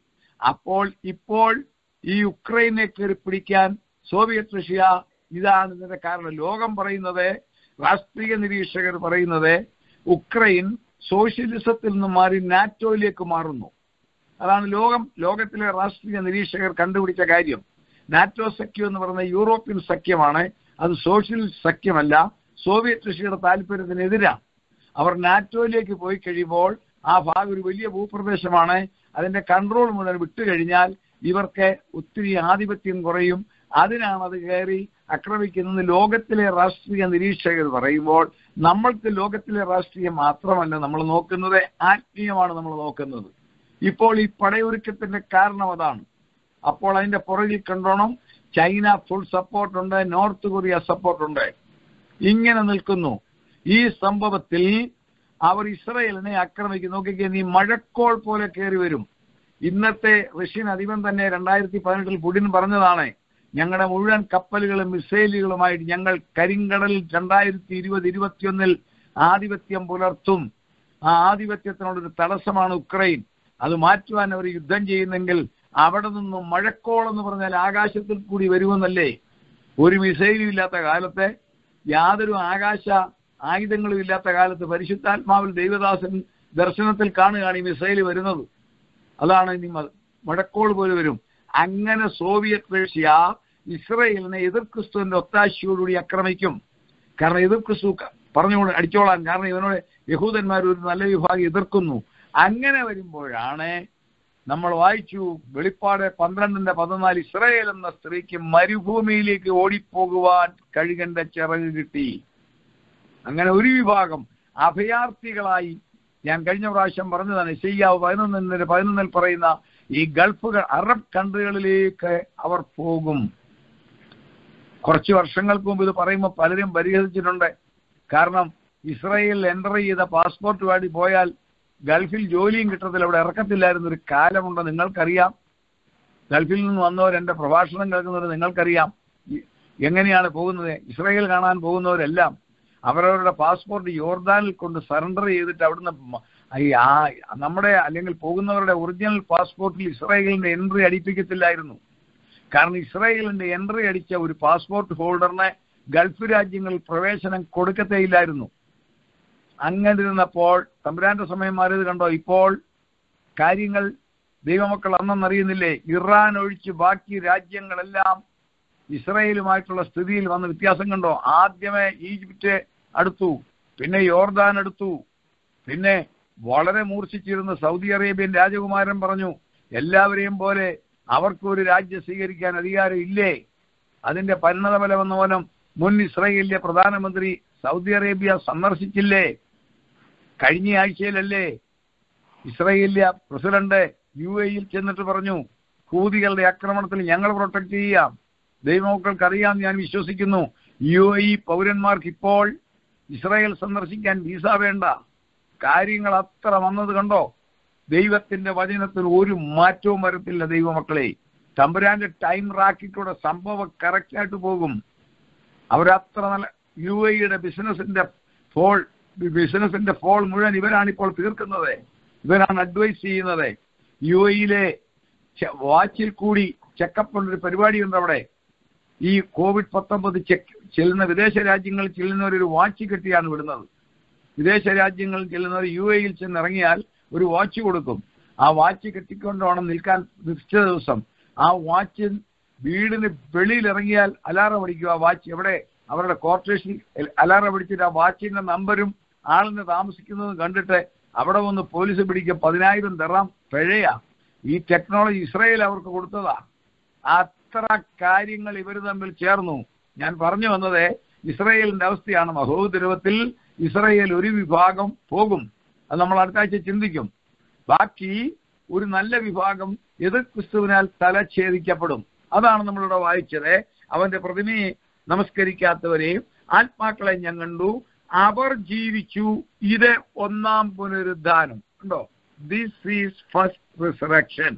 അപ്പോൾ ഇപ്പോൾ ഈ യുക്രൈനെ കയറി പിടിക്കാൻ സോവിയറ്റ് റഷ്യ ഇതാണ് ഇതിന്റെ കാരണം ലോകം പറയുന്നത് രാഷ്ട്രീയ നിരീക്ഷകർ പറയുന്നത് ഉക്രൈൻ സോഷ്യലിസത്തിൽ നിന്ന് മാറി നാറ്റോയിലേക്ക് മാറുന്നു അതാണ് ലോകം ലോകത്തിലെ രാഷ്ട്രീയ നിരീക്ഷകർ കണ്ടുപിടിച്ച കാര്യം നാറ്റോ സഖ്യം എന്ന് പറയുന്ന യൂറോപ്യൻ സഖ്യമാണ് അത് സോഷ്യലിസ്റ്റ് സഖ്യമല്ല സോവിയറ്റ് റഷ്യയുടെ താല്പര്യത്തിനെതിരാണ് അവർ നാറ്റോയിലേക്ക് പോയി കഴിയുമ്പോൾ ആ ഭാഗം ഒരു വലിയ ഭൂപ്രദേശമാണ് അതിന്റെ കൺട്രോൾ മുഴുവൻ വിട്ടുകഴിഞ്ഞാൽ ഇവർക്ക് ഒത്തിരി ആധിപത്യം കുറയും അതിനാണ് അത് കയറി ആക്രമിക്കുന്നത് ലോകത്തിലെ രാഷ്ട്രീയ നിരീക്ഷകർ പറയുമ്പോൾ നമ്മൾക്ക് ലോകത്തിലെ രാഷ്ട്രീയം മാത്രമല്ല നമ്മൾ നോക്കുന്നത് ആത്മീയമാണ് നമ്മൾ നോക്കുന്നത് ഇപ്പോൾ ഈ പടയൊരുക്കത്തിന്റെ കാരണം അതാണ് അപ്പോൾ അതിന്റെ പുറകിൽ കണ്ടോണം ചൈന ഫുൾ സപ്പോർട്ട് ഉണ്ട് നോർത്ത് കൊറിയ സപ്പോർട്ട് ഉണ്ട് ഇങ്ങനെ നിൽക്കുന്നു ഈ സംഭവത്തിൽ അവർ ഇസ്രയേലിനെ ആക്രമിക്കും നോക്കിക്കേ നീ മഴക്കോൾ പോലെ കയറി വരും ഇന്നത്തെ റഷ്യൻ അധിപൻ തന്നെ രണ്ടായിരത്തി പതിനെട്ടിൽ പുടിൻ പറഞ്ഞതാണ് ഞങ്ങളുടെ മുഴുവൻ കപ്പലുകളും മിസൈലുകളുമായിട്ട് ഞങ്ങൾ കരിങ്കടലിൽ രണ്ടായിരത്തി ഇരുപത് ഇരുപത്തിയൊന്നിൽ ആധിപത്യം പുലർത്തും ആ ആധിപത്യത്തിനുള്ളൊരു തടസ്സമാണ് ഉക്രൈൻ അത് മാറ്റുവാൻ അവർ യുദ്ധം ചെയ്യുന്നെങ്കിൽ അവിടെ നിന്നും മഴക്കോൾ എന്ന് പറഞ്ഞാൽ ആകാശത്തിൽ കൂടി വരുമെന്നല്ലേ ഒരു മിസൈലും ഇല്ലാത്ത കാലത്തെ യാതൊരു ആകാശ ആയുധങ്ങളും ഇല്ലാത്ത കാലത്ത് പരിശുദ്ധാത്മാവിൽ ദൈവദാസൻ ദർശനത്തിൽ കാണുകയാണ് ഈ മിസൈൽ വരുന്നത് അതാണ് ഇനി മ- മഴക്കോൾ പോലെ വരും അങ്ങനെ സോവിയറ്റ് റഷ്യ ഇസ്രയേലിനെ എതിർ ക്രിസ്തുവിന്റെ ഒത്താശയോടുകൂടി ആക്രമിക്കും കാരണം എതിർ ക്രിസ്തു ക- പറഞ്ഞുകൊണ്ട് അടിച്ചോളാൻ കാരണം ഇവനോട് യഹൂദന്മാർ ഒരു നല്ല വിഭാഗം എതിർക്കുന്നു അങ്ങനെ വരുമ്പോഴാണ് നമ്മൾ വായിച്ചു വെളിപ്പാട് പന്ത്രണ്ടിന്റെ പതിനാല് ഇസ്രയേൽ എന്ന സ്ത്രീക്ക് മരുഭൂമിയിലേക്ക് ഓടിപ്പോകുവാൻ കഴുകന്റെ ചിറക് കിട്ടി അങ്ങനെ ഒരു വിഭാഗം അഭയാർത്ഥികളായി ഞാൻ കഴിഞ്ഞ പ്രാവശ്യം പറഞ്ഞതാണ് ചെയ്യാവ് പതിനൊന്നിന് പതിനൊന്നിൽ പറയുന്ന ഈ ഗൾഫ് അറബ് കൺട്രികളിലേക്ക് അവർ പോകും കുറച്ച് വർഷങ്ങൾക്ക് മുമ്പ് ഇത് പറയുമ്പോൾ പലരും പരിഹസിച്ചിട്ടുണ്ട് കാരണം ഇസ്രായേലിൽ എൻ്റർ ചെയ്ത പാസ്പോർട്ട് വേണ്ടി പോയാൽ ഗൾഫിൽ ജോലിയും കിട്ടത്തില്ല അവിടെ ഇറക്കത്തില്ലായിരുന്ന ഒരു കാലമുണ്ട് നിങ്ങൾക്കറിയാം ഗൾഫിൽ നിന്ന് വന്നവർ എൻ്റെ പ്രഭാഷണം കേൾക്കുന്നവർ നിങ്ങൾക്കറിയാം ഈ- എങ്ങനെയാണ് പോകുന്നത് ഇസ്രായേൽ കാണാൻ പോകുന്നവരെല്ലാം അവരവരുടെ പാസ്പോർട്ട് യോർദാനിൽ കൊണ്ട് സറണ്ടർ ചെയ്തിട്ട് അവിടുന്ന് മ- ഈ ആ- നമ്മുടെ അല്ലെങ്കിൽ പോകുന്നവരുടെ ഒറിജിനൽ പാസ്പോർട്ടിൽ ഇസ്രായേലിന്റെ എൻട്രി അടിപ്പിക്കത്തില്ലായിരുന്നു കാരണം ഇസ്രായേലിന്റെ എൻട്രി അടിച്ച ഒരു പാസ്പോർട്ട് ഹോൾഡറിനെ ഗൾഫ് രാജ്യങ്ങളിൽ പ്രവേശനം കൊടുക്കത്തേയില്ലായിരുന്നു അങ്ങനെ ഇരുന്നപ്പോൾ തമ്പുരാന്റെ സമയം മാറിയത് കണ്ടോ ഇപ്പോൾ കാര്യങ്ങൾ ദൈവമക്കൾ അന്നെന്നറിയുന്നില്ലേ ഇറാൻ ഒഴിച്ച് ബാക്കി രാജ്യങ്ങളെല്ലാം ഇസ്രായേലുമായിട്ടുള്ള സ്ഥിതിയിൽ വന്ന വ്യത്യാസം കണ്ടോ ആദ്യമേ ഈജിപ്റ്റ് അടുത്തു പിന്നെ യോർദാൻ അടുത്തു പിന്നെ വളരെ മൂർച്ഛിച്ചിരുന്ന സൗദി അറേബ്യൻ രാജകുമാരൻ പറഞ്ഞു എല്ലാവരെയും പോലെ അവർക്ക് ഒരു രാജ്യം സ്വീകരിക്കാൻ അധികാരം ഇല്ലേ അതിന്റെ പരിണതഫലം എന്ന മൂലം മുൻ ഇസ്രായേലിലെ പ്രധാനമന്ത്രി സൗദി അറേബ്യ സന്ദർശിച്ചില്ലേ കഴിഞ്ഞ ആഴ്ചയിലല്ലേ ഇസ്രായേലിയ പ്രസിഡന്റ് യു എയിൽ ചെന്നിട്ട് പറഞ്ഞു ഹൂതികളുടെ ആക്രമണത്തിൽ ഞങ്ങൾ പ്രൊട്ടക്ട് ചെയ്യാം ദൈവമക്കൾക്ക് അറിയാം ഞാൻ വിശ്വസിക്കുന്നു യു എ ഇ പൗരന്മാർക്ക് ഇപ്പോൾ ഇസ്രായേൽ സന്ദർശിക്കാൻ വീസ വേണ്ട കാര്യങ്ങൾ അത്ര വന്നത് കണ്ടോ ദൈവത്തിന്റെ വചനത്തിന് ഒരു മാറ്റവും വരത്തില്ല ദൈവമക്കളെ തമ്പുരാന്റെ ടൈം റാക്കിക്കൂടെ സംഭവം കറക്റ്റ് ആയിട്ട് പോകും അവരത്ര നല്ല യു എയുടെ ബിസിനസിന്റെ ഫോൾ ബിസിനസിന്റെ ഫോൾ മുഴുവൻ ഇവരാണ് ഇപ്പോൾ തീർക്കുന്നത് ഇവരാണ് അഡ്വൈസ് ചെയ്യുന്നത് യു എയിലെ വാച്ചിൽ കൂടി ചെക്കപ്പ് ഒരു പരിപാടിയുണ്ട് അവിടെ ഈ കോവിഡ് പത്തൊമ്പത് ചെക്ക് ചെല്ലുന്ന വിദേശ രാജ്യങ്ങളിൽ ചെല്ലുന്നവർ ഒരു വാച്ച് കെട്ടിയാണ് വിടുന്നത് വിദേശ രാജ്യങ്ങളിൽ ചെല്ലുന്നവർ യു എയിൽ ചെന്നിറങ്ങിയാൽ ഒരു വാച്ച് കൊടുക്കും ആ വാച്ച് കെട്ടിക്കൊണ്ട് വേണം നിൽക്കാൻ നിശ്ചിത ദിവസം ആ വാച്ച് വീടിന് വെളിയിൽ ഇറങ്ങിയാൽ അലാറം അടിക്കുക ആ വാച്ച് എവിടെ അവരുടെ കോർപ്പറേഷൻ അലാറം അടിച്ചിട്ട് ആ വാച്ചിന്റെ നമ്പരും ആളിന് താമസിക്കുന്നതും കണ്ടിട്ട് അവിടെ വന്ന് പോലീസ് പിടിക്കുക പതിനായിരം തെറാം പിഴയാ ഈ ടെക്നോളജി ഇസ്രായേൽ അവർക്ക് കൊടുത്തതാ അത്ര കാര്യങ്ങൾ ഇവർ തമ്മിൽ ചേർന്നു ഞാൻ പറഞ്ഞു വന്നത് ഇസ്രായേലിന്റെ അവസ്ഥയാണ് മഹോദരവത്തിൽ ഇസ്രായേൽ ഒരു വിഭാഗം പോകും അത് നമ്മൾ അടുത്ത ആഴ്ച ചിന്തിക്കും ബാക്കി ഒരു നല്ല വിഭാഗം എതിർ ക്രിസ്തുവിനാൽ തലഛേദിക്കപ്പെടും അതാണ് നമ്മളിവിടെ വായിച്ചത് അവന്റെ പ്രതിമയെ നമസ്കരിക്കാത്തവരെയും ആത്മാക്കളെ ഞാൻ കണ്ടു അവർ ജീവിച്ചു ഇത് ഒന്നാം പുനരുദ്ധാനം ഉണ്ടോ ദിസ് ഈസ് ഫസ്റ്റ് റിസറക്ഷൻ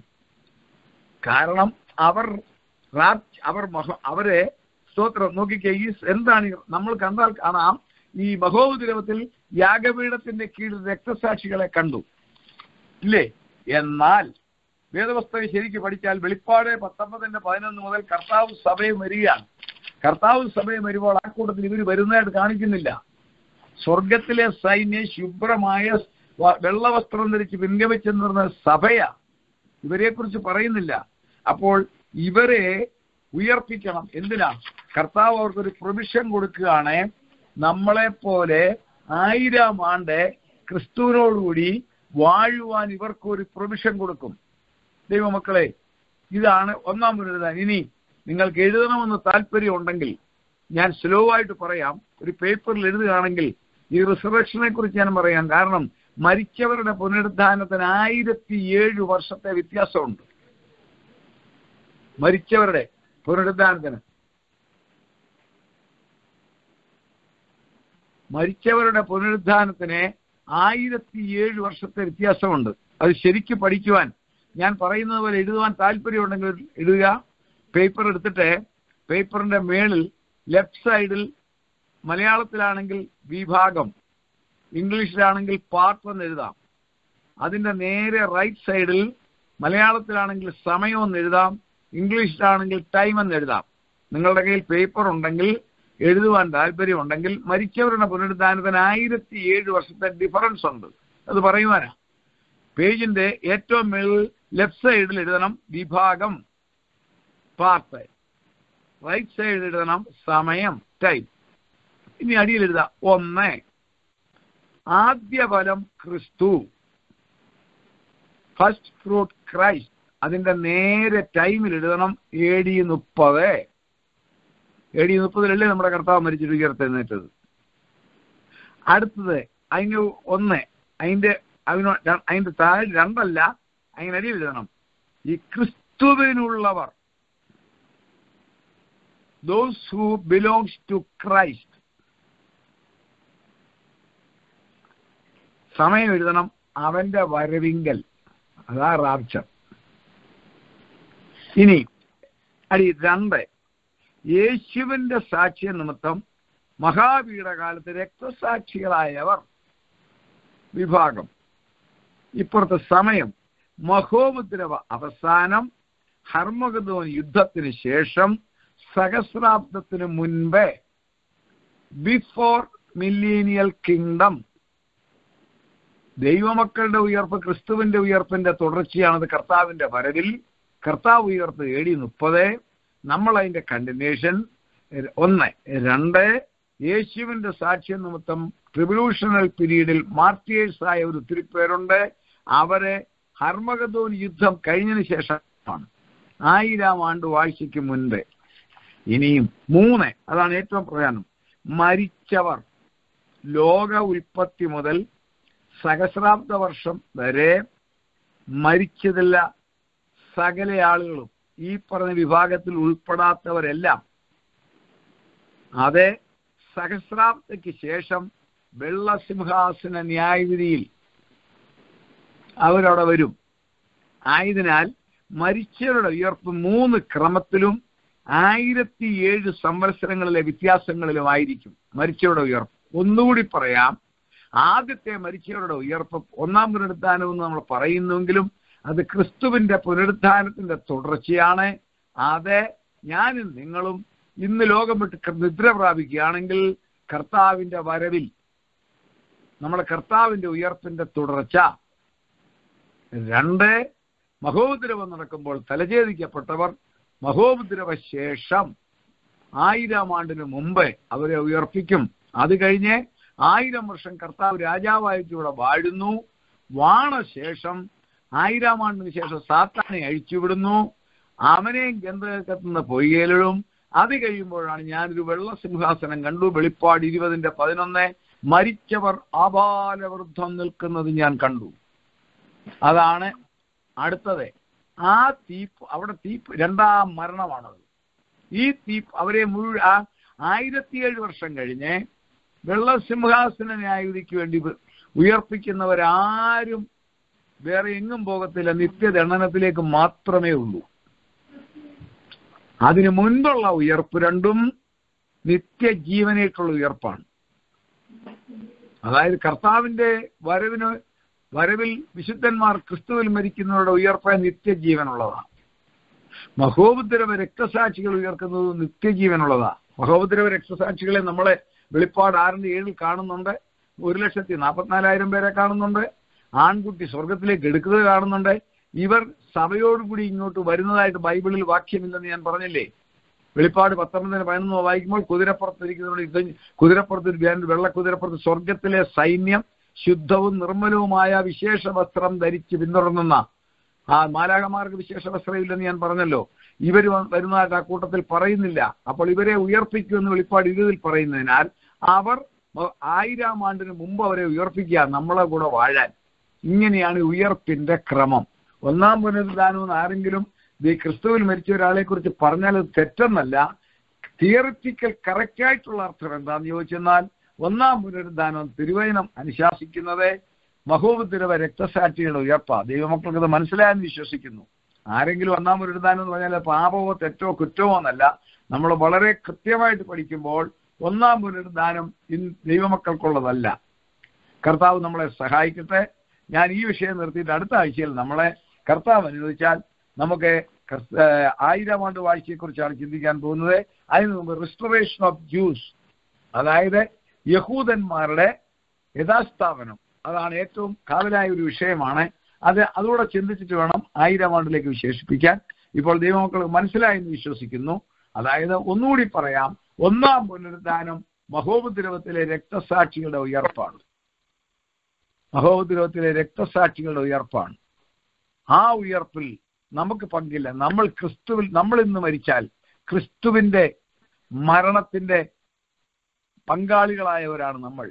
കാരണം അവർ റാപ്- അവർ മഹ- അവരെ സ്തോത്രം നോക്കിക്കേ ഈ എന്താണ് ഈ- നമ്മൾ കണ്ടാൽ കാണാം ഈ മഹോദരവത്തിൽ യാഗപീഠത്തിന്റെ കീഴിൽ രക്തസാക്ഷികളെ കണ്ടു ഇല്ലേ എന്നാൽ വേദപുസ്തകം ശരിക്ക് പഠിച്ചാൽ വെളിപ്പാട് പത്തൊമ്പതിന്റെ പതിനൊന്ന് മുതൽ കർത്താവ് സഭയും വരികയാണ് കർത്താവ് സഭയും വരുമ്പോൾ ആ കൂട്ടത്തിൽ ഇവർ വരുന്നതായിട്ട് കാണിക്കുന്നില്ല സ്വർഗത്തിലെ സൈന്യം ശുഭ്രമായ വ- വെള്ളവസ്ത്രം ധരിച്ച് പിൻഗമിച്ചെന്ന് പറഞ്ഞ സഭയാ ഇവരെ കുറിച്ച് പറയുന്നില്ല അപ്പോൾ ഇവരെ ഉയർപ്പിക്കണം എന്തിനാ കർത്താവ് അവർക്കൊരു പ്രൊവിഷൻ കൊടുക്കുകയാണ് നമ്മളെ പോലെ ആയിരം ആണ്ട് ക്രിസ്തുവിനോടുകൂടി വാഴുവാൻ ഇവർക്ക് ഒരു പ്രൊവിഷൻ കൊടുക്കും ദൈവമക്കളെ ഇതാണ് ഒന്നാം പുനരുദ്ധാനം ഇനി നിങ്ങൾക്ക് എഴുതണമെന്ന് താല്പര്യം ഉണ്ടെങ്കിൽ ഞാൻ സ്ലോ ആയിട്ട് പറയാം ഒരു പേപ്പറിൽ എഴുതുകയാണെങ്കിൽ ഈ റിസർവേഷനെ കുറിച്ച് ഞാൻ പറയാം കാരണം മരിച്ചവരുടെ പുനരുദ്ധാനത്തിന് ആയിരത്തി ഏഴ് വർഷത്തെ വ്യത്യാസമുണ്ട് മരിച്ചവരുടെ പുനരുദ്ധാനത്തിന് മരിച്ചവരുടെ പുനരുദ്ധാനത്തിന് ആയിരത്തി ഏഴ് വർഷത്തെ വ്യത്യാസമുണ്ട് അത് ശരിക്ക് പഠിക്കുവാൻ ഞാൻ പറയുന്നത് പോലെ എഴുതുവാൻ താല്പര്യമുണ്ടെങ്കിൽ എഴുതുക പേപ്പർ എടുത്തിട്ട് പേപ്പറിന്റെ മേളിൽ ലെഫ്റ്റ് സൈഡിൽ മലയാളത്തിലാണെങ്കിൽ വിഭാഗം ഇംഗ്ലീഷിലാണെങ്കിൽ പാർട്ട് എന്ന് എഴുതാം അതിന്റെ നേരെ റൈറ്റ് സൈഡിൽ മലയാളത്തിലാണെങ്കിൽ സമയം എന്ന് എഴുതാം ഇംഗ്ലീഷിലാണെങ്കിൽ ടൈം എന്ന് എഴുതാം നിങ്ങളുടെ കയ്യിൽ പേപ്പർ ഉണ്ടെങ്കിൽ എഴുതുവാൻ താല്പര്യമുണ്ടെങ്കിൽ മരിച്ചവരുടെ പുനരുദ്ധാനത്തിന് ആയിരത്തി ഏഴ് വർഷത്തെ ഡിഫറൻസ് ഉണ്ട് അത് പറയുവാനാ പേജിന്റെ ഏറ്റവും മേളിൽ ലെഫ്റ്റ് സൈഡിൽ എഴുതണം വിഭാഗം പാർട്ട് റൈറ്റ് സൈഡിൽ എഴുതണം സമയം ടൈം ഇനി അടിയിൽ എഴുതാം ഒന്ന് ആദ്യ ഫലം ക്രിസ്തു ഫസ്റ്റ് ഫ്രൂട്ട് ക്രൈസ്റ്റ് അതിന്റെ നേരെ ടൈമിൽ എഴുതണം എ ഡി മുപ്പത് എ ഡി മുപ്പതിലല്ലേ നമ്മുടെ കർത്താവ് മരിച്ചിട്ട് ഉയർത്തെഴുന്നേറ്റത് അടുത്തത് അതിന് ഒന്ന് അതിന്റെ അതിന് ര- അതിന്റെ താഴെ രണ്ടല്ല അതിന് അടിയിൽ എഴുതണം ഈ ക്രിസ്തുവിനുള്ളവർ those who belongs to Christ സമയം എഴുതണം അവന്റെ വരവിങ്കൽ അതാ റാപ്ചർ ഇനി അടി രണ്ട് യേശുവിന്റെ സാക്ഷ്യ നിമിത്തം മഹാപീഠകാലത്ത് രക്തസാക്ഷികളായവർ വിഭാഗം ഇപ്പുറത്തെ സമയം മഹോമുദ്രവ അവസാനം ഹർമഗതോൻ യുദ്ധത്തിന് ശേഷം സഹസ്രാബ്ദത്തിന് മുൻപേ ബിഫോർ മില്ലീനിയൽ കിങ്ഡം ദൈവമക്കളുടെ ഉയർപ്പ് ക്രിസ്തുവിന്റെ ഉയർപ്പിന്റെ തുടർച്ചയാണത് കർത്താവിന്റെ വരവിൽ കർത്താവ് ഉയർപ്പ് എ ഡി മുപ്പത് നമ്മൾ അതിന്റെ കണ്ടിന്യൂഷൻ ഒന്ന് രണ്ട് യേശുവിന്റെ സാക്ഷ്യം നിമിത്തം ട്രിബുലൂഷണൽ പീരീഡിൽ മാർട്ടിയേഴ്സ് ആയ ഒരു ഒത്തിരി പേരുണ്ട് അവരെ ഹർമഗദോൻ യുദ്ധം കഴിഞ്ഞതിന് ശേഷമാണ് ആയിരം ആണ്ട് വാഴ്ചയ്ക്ക് മുൻപ് ഇനിയും മൂന്ന് അതാണ് ഏറ്റവും പ്രധാനം മരിച്ചവർ ലോക ഉൽപ്പത്തി മുതൽ സഹസ്രാബ്ദ വർഷം വരെ മരിച്ചതില്ല സകല ആളുകളും ഈ പറഞ്ഞ വിഭാഗത്തിൽ ഉൾപ്പെടാത്തവരെല്ലാം അതെ സഹസ്രാബ്ദയ്ക്ക് ശേഷം വെള്ളസിംഹാസന ന്യായവിധിയിൽ അവരവിടെ വരും ആയതിനാൽ മരിച്ചവരുടെ ഉയർപ്പ് മൂന്ന് ക്രമത്തിലും ആയിരത്തി ഏഴ് സംവത്സരങ്ങളിലെ വ്യത്യാസങ്ങളിലുമായിരിക്കും മരിച്ചവരുടെ ഉയർപ്പ് ഒന്നുകൂടി പറയാം ആദ്യത്തെ മരിച്ചവരുടെ ഉയർപ്പ് ഒന്നാം പുനരുദ്ധാനം എന്ന് നമ്മൾ പറയുന്നുവെങ്കിലും അത് ക്രിസ്തുവിന്റെ പുനരുദ്ധാനത്തിന്റെ തുടർച്ചയാണ് അത് ഞാനും നിങ്ങളും ഇന്ന് ലോകം വിട്ട് നിദ്ര പ്രാപിക്കുകയാണെങ്കിൽ കർത്താവിന്റെ വരവിൽ നമ്മുടെ കർത്താവിന്റെ ഉയർപ്പിന്റെ തുടർച്ച രണ്ട് മഹോപദ്രവം നടക്കുമ്പോൾ തലചേദിക്കപ്പെട്ടവർ മഹോപദ്രവ ശേഷം ആയിരം ആണ്ടിന് മുമ്പ് അവരെ ഉയർപ്പിക്കും അത് കഴിഞ്ഞ് ആയിരം വർഷം കർത്താവ് രാജാവായിട്ട് ഇവിടെ വാഴുന്നു വാണ ശേഷം ആയിരം ആണ്ടിന് ശേഷം സാത്താനെ അഴിച്ചുവിടുന്നു അവനെയും ഗന്ധകത്തുനിന്ന് പൊയ്യലിടും അത് കഴിയുമ്പോഴാണ് ഞാനൊരു വെള്ള സിംഹാസനം കണ്ടു വെളിപ്പാട് ഇരുപതിന്റെ പതിനൊന്ന് മരിച്ചവർ ആപാലവൃദ്ധം നിൽക്കുന്നത് ഞാൻ കണ്ടു അതാണ് അടുത്തത് ആ തീപ്പ് അവിടെ തീപ്പ് രണ്ടാം മരണമാണത് ഈ തീപ്പ് അവരെ മുഴുവൻ ആയിരത്തിയേഴ് വർഷം കഴിഞ്ഞ് വെള്ളസിംഹാസന ന്യായവിധിക്ക് വേണ്ടി ഉയർപ്പിക്കുന്നവരാരും വേറെ എങ്ങും പോകത്തില്ല നിത്യദണ്ഡനത്തിലേക്ക് മാത്രമേ ഉള്ളൂ അതിനു മുൻപുള്ള ഉയർപ്പ് രണ്ടും നിത്യജീവനേക്കുള്ള ഉയർപ്പാണ് അതായത് കർത്താവിന്റെ വരവിന് വരവിൽ വിശുദ്ധന്മാർ ക്രിസ്തുവിൽ മരിക്കുന്നവരുടെ ഉയർപ്പ് നിത്യജീവനുള്ളതാണ് മഹോപദ്രവ രക്തസാക്ഷികൾ ഉയർക്കുന്നത് നിത്യജീവനുള്ളതാണ് മഹോപദ്രവ രക്തസാക്ഷികളെ നമ്മളെ വെളിപ്പാട് ആറിന്റെ ഏഴിൽ കാണുന്നുണ്ട് ഒരു ലക്ഷത്തി നാൽപ്പത്തിനാലായിരം പേരെ കാണുന്നുണ്ട് ആൺകുട്ടി സ്വർഗത്തിലേക്ക് എടുക്കുന്നത് കാണുന്നുണ്ട് ഇവർ സഭയോടുകൂടി ഇങ്ങോട്ട് വരുന്നതായിട്ട് ബൈബിളിൽ വാക്യമില്ലെന്ന് ഞാൻ പറഞ്ഞില്ലേ വെളിപ്പാട് പത്തൊമ്പതിന് പതിനൊന്ന് വായിക്കുമ്പോൾ കുതിരപ്പുറത്തിരിക്കുന്നവരോട് യുദ്ധം കുതിരപ്പുറത്ത് വെള്ള കുതിരപ്പുറത്ത് സ്വർഗത്തിലെ സൈന്യം ശുദ്ധവും നിർമ്മലവുമായ വിശേഷ വസ്ത്രം ധരിച്ച് പിന്തുടർന്നുന്ന ആ മാലാകമാർക്ക് വിശേഷ വസ്ത്രമില്ലെന്ന് ഞാൻ പറഞ്ഞല്ലോ ഇവർ വരുന്നതായിട്ട് ആ കൂട്ടത്തിൽ പറയുന്നില്ല അപ്പോൾ ഇവരെ ഉയർപ്പിക്കുമെന്ന് വെളിപ്പാട് ഇരുതിൽ പറയുന്നതിനാൽ അവർ ആയിരം ആണ്ടിന് മുമ്പ് അവരെ ഉയർപ്പിക്കുക നമ്മളെ കൂടെ വാഴാൻ ഇങ്ങനെയാണ് ഉയർപ്പിന്റെ ക്രമം ഒന്നാം പുനരുദ്ധാനം എന്ന് ആരെങ്കിലും ഈ ക്രിസ്തുവിൽ മരിച്ച ഒരാളെ കുറിച്ച് പറഞ്ഞാൽ അത് തെറ്റെന്നല്ല തിയറിറ്റിക്കൽ കറക്റ്റ് ആയിട്ടുള്ള അർത്ഥം എന്താണെന്ന് ചോദിച്ചെന്നാൽ ഒന്നാം പുനരുദ്ധാനം തിരുവചനം അനുശാസിക്കുന്നത് മഹോപത്തിരവ രക്തസാക്ഷിയുടെ ഉയർപ്പ ദൈവമക്കൾക്ക് ഇത് മനസ്സിലായെന്ന് വിശ്വസിക്കുന്നു ആരെങ്കിലും ഒന്നാം പുനരുദ്ധാനം എന്ന് പറഞ്ഞാൽ പാപമോ തെറ്റോ കുറ്റമോ എന്നല്ല നമ്മൾ വളരെ കൃത്യമായിട്ട് പഠിക്കുമ്പോൾ ഒന്നാം പുനരുദ്ധാനം ഇന്ന് ദൈവമക്കൾക്കുള്ളതല്ല കർത്താവ് നമ്മളെ സഹായിക്കട്ടെ ഞാൻ ഈ വിഷയം നിർത്തിയിട്ട് അടുത്ത ആഴ്ചയിൽ നമ്മളെ കർത്താവ് അനുവദിച്ചാൽ നമുക്ക് ആയിരം ആണ്ട് വാഴ്ചയെക്കുറിച്ചാണ് ചിന്തിക്കാൻ പോകുന്നത് അതിന് മുമ്പ് റിസ്റ്റോറേഷൻ ഓഫ് ജ്യൂസ് അതായത് യഹൂദന്മാരുടെ യഥാസ്ഥാപനം അതാണ് ഏറ്റവും കാതലായ ഒരു വിഷയമാണ് അത് അതുകൂടെ ചിന്തിച്ചിട്ട് വേണം ആയിരം ആണ്ടിലേക്ക് വിശേഷിപ്പിക്കാൻ ഇപ്പോൾ ദൈവമക്കൾ മനസ്സിലായെന്ന് വിശ്വസിക്കുന്നു അതായത് ഒന്നുകൂടി പറയാം ഒന്നാം പുനരുദ്ധാനം മഹോപദ്രവത്തിലെ രക്തസാക്ഷികളുടെ ഉയർപ്പാണ് മഹോപദ്രവത്തിലെ രക്തസാക്ഷികളുടെ ഉയർപ്പാണ് ആ ഉയർപ്പിൽ നമുക്ക് പങ്കില്ല നമ്മൾ ക്രിസ്തുവിൽ നമ്മൾ ഇന്ന് മരിച്ചാൽ ക്രിസ്തുവിന്റെ മരണത്തിന്റെ പങ്കാളികളായവരാണ് നമ്മൾ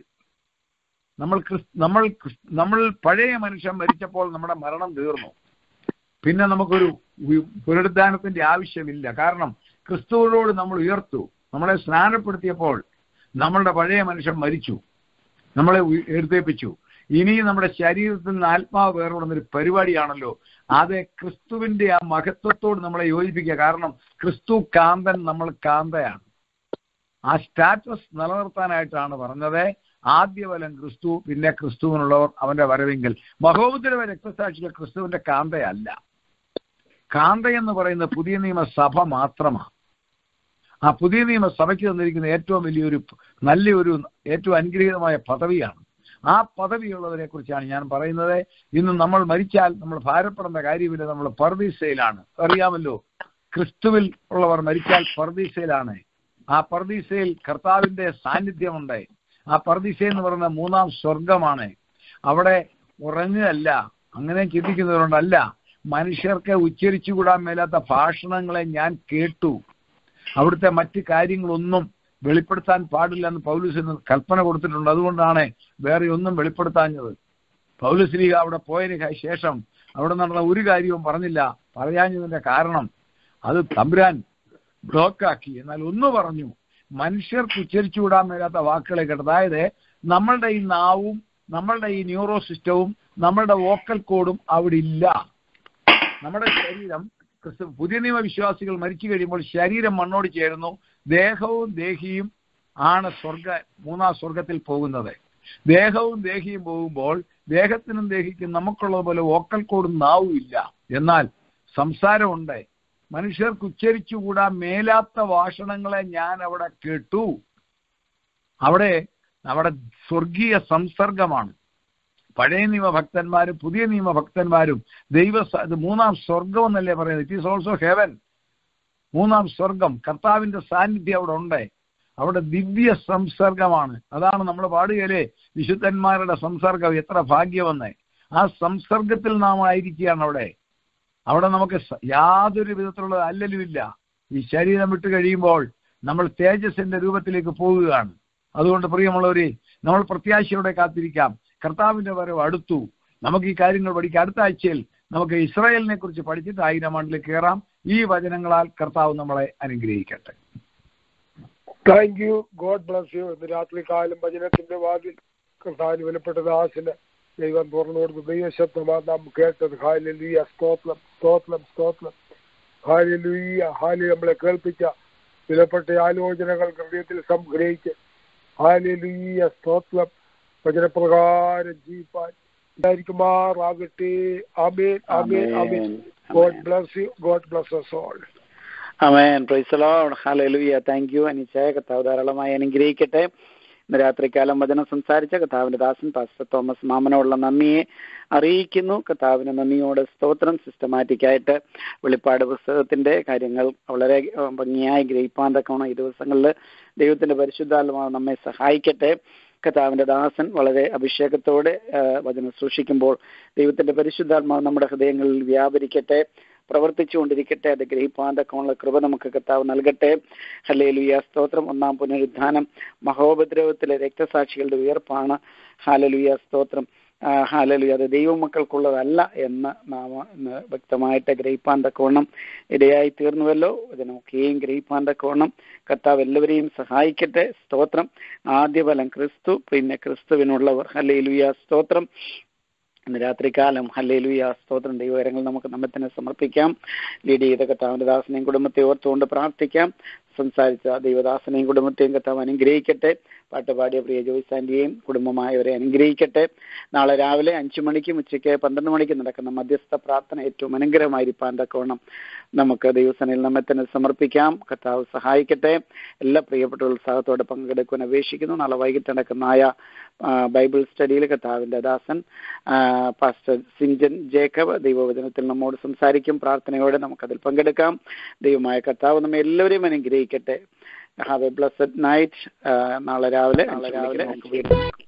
നമ്മൾ നമ്മൾ നമ്മൾ പഴയ മനുഷ്യൻ മരിച്ചപ്പോൾ നമ്മുടെ മരണം തീർന്നു പിന്നെ നമുക്കൊരു പുനരുദ്ധാനത്തിന്റെ ആവശ്യമില്ല കാരണം ക്രിസ്തുവിനോട് നമ്മൾ ഉയർത്തു നമ്മളെ സ്നാനപ്പെടുത്തിയപ്പോൾ നമ്മളുടെ പഴയ മനുഷ്യൻ മരിച്ചു നമ്മളെ എഴുതേപ്പിച്ചു ഇനി നമ്മുടെ ശരീരത്തിൽ നിന്ന് ആത്മാവ് വേറുപെടുന്നൊരു പരിപാടിയാണല്ലോ അത് ക്രിസ്തുവിന്റെ ആ മഹത്വത്തോട് നമ്മളെ യോജിപ്പിക്കുക കാരണം ക്രിസ്തു കാന്തൻ നമ്മൾ കാന്തയാണ് ആ സ്റ്റാറ്റസ് നിലനിർത്താനായിട്ടാണ് പറഞ്ഞത് ആദ്യഫലം ക്രിസ്തു പിന്നെ ക്രിസ്തുവിനുള്ളവർ അവന്റെ വരവെങ്കിൽ മഹോദരവ രക്തസാക്ഷികൾ ക്രിസ്തുവിന്റെ കാന്തയല്ല കാന്ത എന്ന് പറയുന്ന പുതിയ നിയമ സഭ മാത്രമാണ് ആ പുതിയ നിയമ സഭയ്ക്ക് തന്നിരിക്കുന്ന ഏറ്റവും വലിയൊരു നല്ലൊരു ഏറ്റവും അനുഗ്രഹീതമായ പദവിയാണ് ആ പദവിയുള്ളവരെ കുറിച്ചാണ് ഞാൻ പറയുന്നത് ഇന്ന് നമ്മൾ മരിച്ചാൽ നമ്മൾ ഭാരപ്പെടേണ്ട കാര്യമില്ല നമ്മൾ പർദീസയിലാണ് അറിയാമല്ലോ ക്രിസ്തുവിൽ ഉള്ളവർ മരിച്ചാൽ പർദീസയിലാണ് ആ പർദീസയിൽ കർത്താവിന്റെ സാന്നിധ്യമുണ്ട് ആ പർദീസ എന്ന് പറയുന്ന മൂന്നാം സ്വർഗമാണ് അവിടെ ഉറങ്ങുകയല്ല അങ്ങനെ ചിന്തിക്കുന്നവരുണ്ടല്ല മനുഷ്യർക്ക് ഉച്ചരിച്ചുകൂടാൻ മേലാത്ത ഭാഷണങ്ങളെ ഞാൻ കേട്ടു അവിടുത്തെ മറ്റ് കാര്യങ്ങളൊന്നും വെളിപ്പെടുത്താൻ പാടില്ല എന്ന് പൗലുസിന് കൽപ്പന കൊടുത്തിട്ടുണ്ട് അതുകൊണ്ടാണ് വേറെ ഒന്നും വെളിപ്പെടുത്താഞ്ഞത് പൗലുശ്രീക അവിടെ പോയതിന് ശേഷം അവിടെ നടന്ന ഒരു കാര്യവും പറഞ്ഞില്ല പറയാഞ്ഞതിന്റെ കാരണം അത് തമ്പുരാൻ ബ്ലോക്കാക്കി എന്നാൽ ഒന്ന് പറഞ്ഞു മനുഷ്യർക്ക് ഉച്ചരിച്ചുവിടാൻ മേലാത്ത വാക്കുകളെ കേട്ടത് അതായത് നമ്മളുടെ ഈ നാവും നമ്മളുടെ ഈ ന്യൂറോ സിസ്റ്റവും നമ്മളുടെ വോക്കൽ കോഡും അവിടെ ഇല്ല നമ്മുടെ ശരീരം ക്രിസ്തു പുതിയ നിയമ വിശ്വാസികൾ മരിച്ചു കഴിയുമ്പോൾ ശരീരം മണ്ണോട് ചേരുന്നു ദേഹവും ദേഹിയും ആണ് സ്വർഗ മൂന്നാം സ്വർഗത്തിൽ പോകുന്നത് ദേഹവും ദേഹിയും പോകുമ്പോൾ ദേഹത്തിനും ദേഹിക്കും നമുക്കുള്ളത് പോലെ വോക്കൽ കോഡും നാവും ഇല്ല എന്നാൽ സംസാരമുണ്ട് മനുഷ്യർക്ക് ഉച്ചരിച്ചുകൂടാ മേലാത്ത ഭാഷണങ്ങളെ ഞാൻ അവിടെ കേട്ടു അവിടെ അവിടെ സ്വർഗീയ സംസർഗമാണ് പഴയ നിയമ ഭക്തന്മാരും പുതിയ നിയമ ഭക്തന്മാരും ദൈവ സ- ഇത് മൂന്നാം സ്വർഗം എന്നല്ലേ പറയുന്നത് ഇറ്റ് ഈസ് ഓൾസോ ഹെവൻ മൂന്നാം സ്വർഗം കർത്താവിന്റെ സാന്നിധ്യം അവിടെ ഉണ്ട് അവിടെ ദിവ്യ സംസർഗമാണ് അതാണ് നമ്മൾ പാടുകയില്ലേ വിശുദ്ധന്മാരുടെ സംസർഗം എത്ര ഭാഗ്യമെന്ന് ആ സംസർഗത്തിൽ നാം ആയിരിക്കുകയാണ് അവിടെ അവിടെ നമുക്ക് സ- യാതൊരു വിധത്തിലുള്ള അല്ലലുമില്ല ഈ ശരീരം വിട്ട് കഴിയുമ്പോൾ നമ്മൾ തേജസ്സിന്റെ രൂപത്തിലേക്ക് പോവുകയാണ് അതുകൊണ്ട് പ്രിയമുള്ളവരെ നമ്മൾ പ്രത്യാശയോടെ കാത്തിരിക്കാം കർത്താവിന്റെ വരവ് അടുത്തു നമുക്ക് ഈ കാര്യങ്ങൾ പഠിക്കാം അടുത്ത ആഴ്ചയിൽ നമുക്ക് ഇസ്രായേലിനെ കുറിച്ച് പഠിച്ചിട്ട് ആയിരം ആണ്ടിലേക്ക് കയറാം ഈ വചനങ്ങളാൽ കർത്താവ് നമ്മളെ അനുഗ്രഹിക്കട്ടെ thank you God bless you ഇന്ന് രാത്രി കാലം ഭജനത്തിന്റെ വാതിൽ കർത്താവിന് വിലപ്പെട്ട ദാസിന് ദൈവം തുറന്നു കൊടുത്തു ദൈവശബ്ദമാണ് നാം കേട്ടത് ഹാലലുയ സ്തോത്രം സ്തോത്രം സ്തോത്രം ഹാലലുയ ഹാലി നമ്മളെ കേൾപ്പിച്ച വിലപ്പെട്ട ആലോചനകൾ ഹൃദയത്തിൽ സംഗ്രഹിച്ച് ഹാലലുയ സ്തോത്രം വചനപ്രകാരം ജീവിപ്പാൻ ഉണ്ടായിരിക്കുമാറാകട്ടെ ആമേൻ ആമേൻ ആമേൻ God bless you God bless us all അമേൻ പ്രൈസ് ലോർഡ് ഹല്ലേലൂയ താങ്ക് യു അനിച്ചയ കർത്താവ് ധാരാളമായി അനുഗ്രഹിക്കട്ടെ ഇന്ന് രാത്രികാലം വചനം സംസാരിച്ച കർത്താവിന്റെ ദാസൻ പാസ്റ്റർ തോമസ് മാമനോടുള്ള നന്ദിയെ അറിയിക്കുന്നു കർത്താവിന് നന്ദിയോടെ സ്തോത്രം സിസ്റ്റമാറ്റിക് ആയിട്ട് വെളിപ്പാട് പുസ്തകത്തിന്റെ കാര്യങ്ങൾ വളരെ ഏഹ്, ഭംഗിയായി ഗ്രഹിപ്പാൻ തക്കവണ്ണം ഈ ദിവസങ്ങളിൽ ദൈവത്തിന്റെ പരിശുദ്ധാത്മാവ് നമ്മെ സഹായിക്കട്ടെ കർത്താവിന്റെ ദാസൻ വളരെ അഭിഷേകത്തോടെ ഏഹ്, വചനം സൂക്ഷിക്കുമ്പോൾ ദൈവത്തിന്റെ പരിശുദ്ധാത്മാവ് നമ്മുടെ ഹൃദയങ്ങളിൽ വ്യാപരിക്കട്ടെ പ്രവർത്തിച്ചുകൊണ്ടിരിക്കട്ടെ അത് ഗ്രഹിപ്പാൻ തക്കമുള്ള കൃപ നമുക്ക് കർത്താവ് നൽകട്ടെ ഹല്ലേലൂയ സ്തോത്രം ഒന്നാം പുനരുദ്ധാനം മഹോപദ്രവത്തിലെ രക്തസാക്ഷികളുടെ ഉയർപ്പാണ് ഹാലലുയ സ്തോത്രം ആ, ഹാലലുയ അത് ദൈവമക്കൾക്കുള്ളതല്ല എന്ന് നാം ഇന്ന് വ്യക്തമായിട്ട് ഗ്രഹിപ്പാൻ തക്കവണ്ണം ഇടയായി തീർന്നുവല്ലോ ഇതിനൊക്കെയും ഗ്രഹിപ്പാൻ തക്കവണ്ണം കർത്താവ് എല്ലാവരെയും സഹായിക്കട്ടെ സ്തോത്രം ആദ്യഫലം ക്രിസ്തു പിന്നെ ക്രിസ്തുവിനുള്ളവർ ഹല്ലേലൂയ സ്തോത്രം ഇന്ന് രാത്രികാലം ഹല്ലേലൂയ സ്തോത്രം ദൈവകരങ്ങൾ നമുക്ക് നമ്മെ തന്നെ സമർപ്പിക്കാം ലീഡ് ചെയ്ത കർത്താവിന്റെ ദാസനെയും കുടുംബത്തെ ഓർത്തുകൊണ്ട് പ്രാർത്ഥിക്കാം സംസാരിച്ച ദൈവദാസനെയും കുടുംബത്തെയും കർത്താവ് അനുഗ്രഹിക്കട്ടെ പാട്ട് പാടിയ പ്രിയ ജോയ്സ് ആന്റിയെയും കുടുംബമായവരെ അനുഗ്രഹിക്കട്ടെ നാളെ രാവിലെ അഞ്ചു മണിക്കും ഉച്ചയ്ക്ക് പന്ത്രണ്ട് മണിക്ക് നടക്കുന്ന മധ്യസ്ഥ പ്രാർത്ഥന ഏറ്റവും അനുഗ്രഹമായിരിക്കാൻ തക്കവണ്ണം നമുക്ക് ദൈവസനയിൽ നമ്മെ തന്നെ സമർപ്പിക്കാം കർത്താവ് സഹായിക്കട്ടെ എല്ലാ പ്രിയപ്പെട്ട ഉത്സാഹത്തോടെ പങ്കെടുക്കുവാൻ അപേക്ഷിക്കുന്നു നാളെ വൈകിട്ട് നടക്കുന്നതായ ആ, ബൈബിൾ സ്റ്റഡിയിൽ കർത്താവിന്റെ ദാസൻ ആ, പാസ്റ്റർ സിഞ്ചൻ ജേക്കബ് ദൈവവചനത്തിൽ നമ്മോട് സംസാരിക്കും പ്രാർത്ഥനയോടെ നമുക്കതിൽ പങ്കെടുക്കാം ദൈവമായ കർത്താവ് നമ്മെ എല്ലാവരെയും അനുഗ്രഹിക്കട്ടെ ഹാവ് എ ബ്ലസ്ഡ് നൈറ്റ് നാളെ രാവിലെ നാളെ രാവിലെ നമുക്ക് വീണ്ടും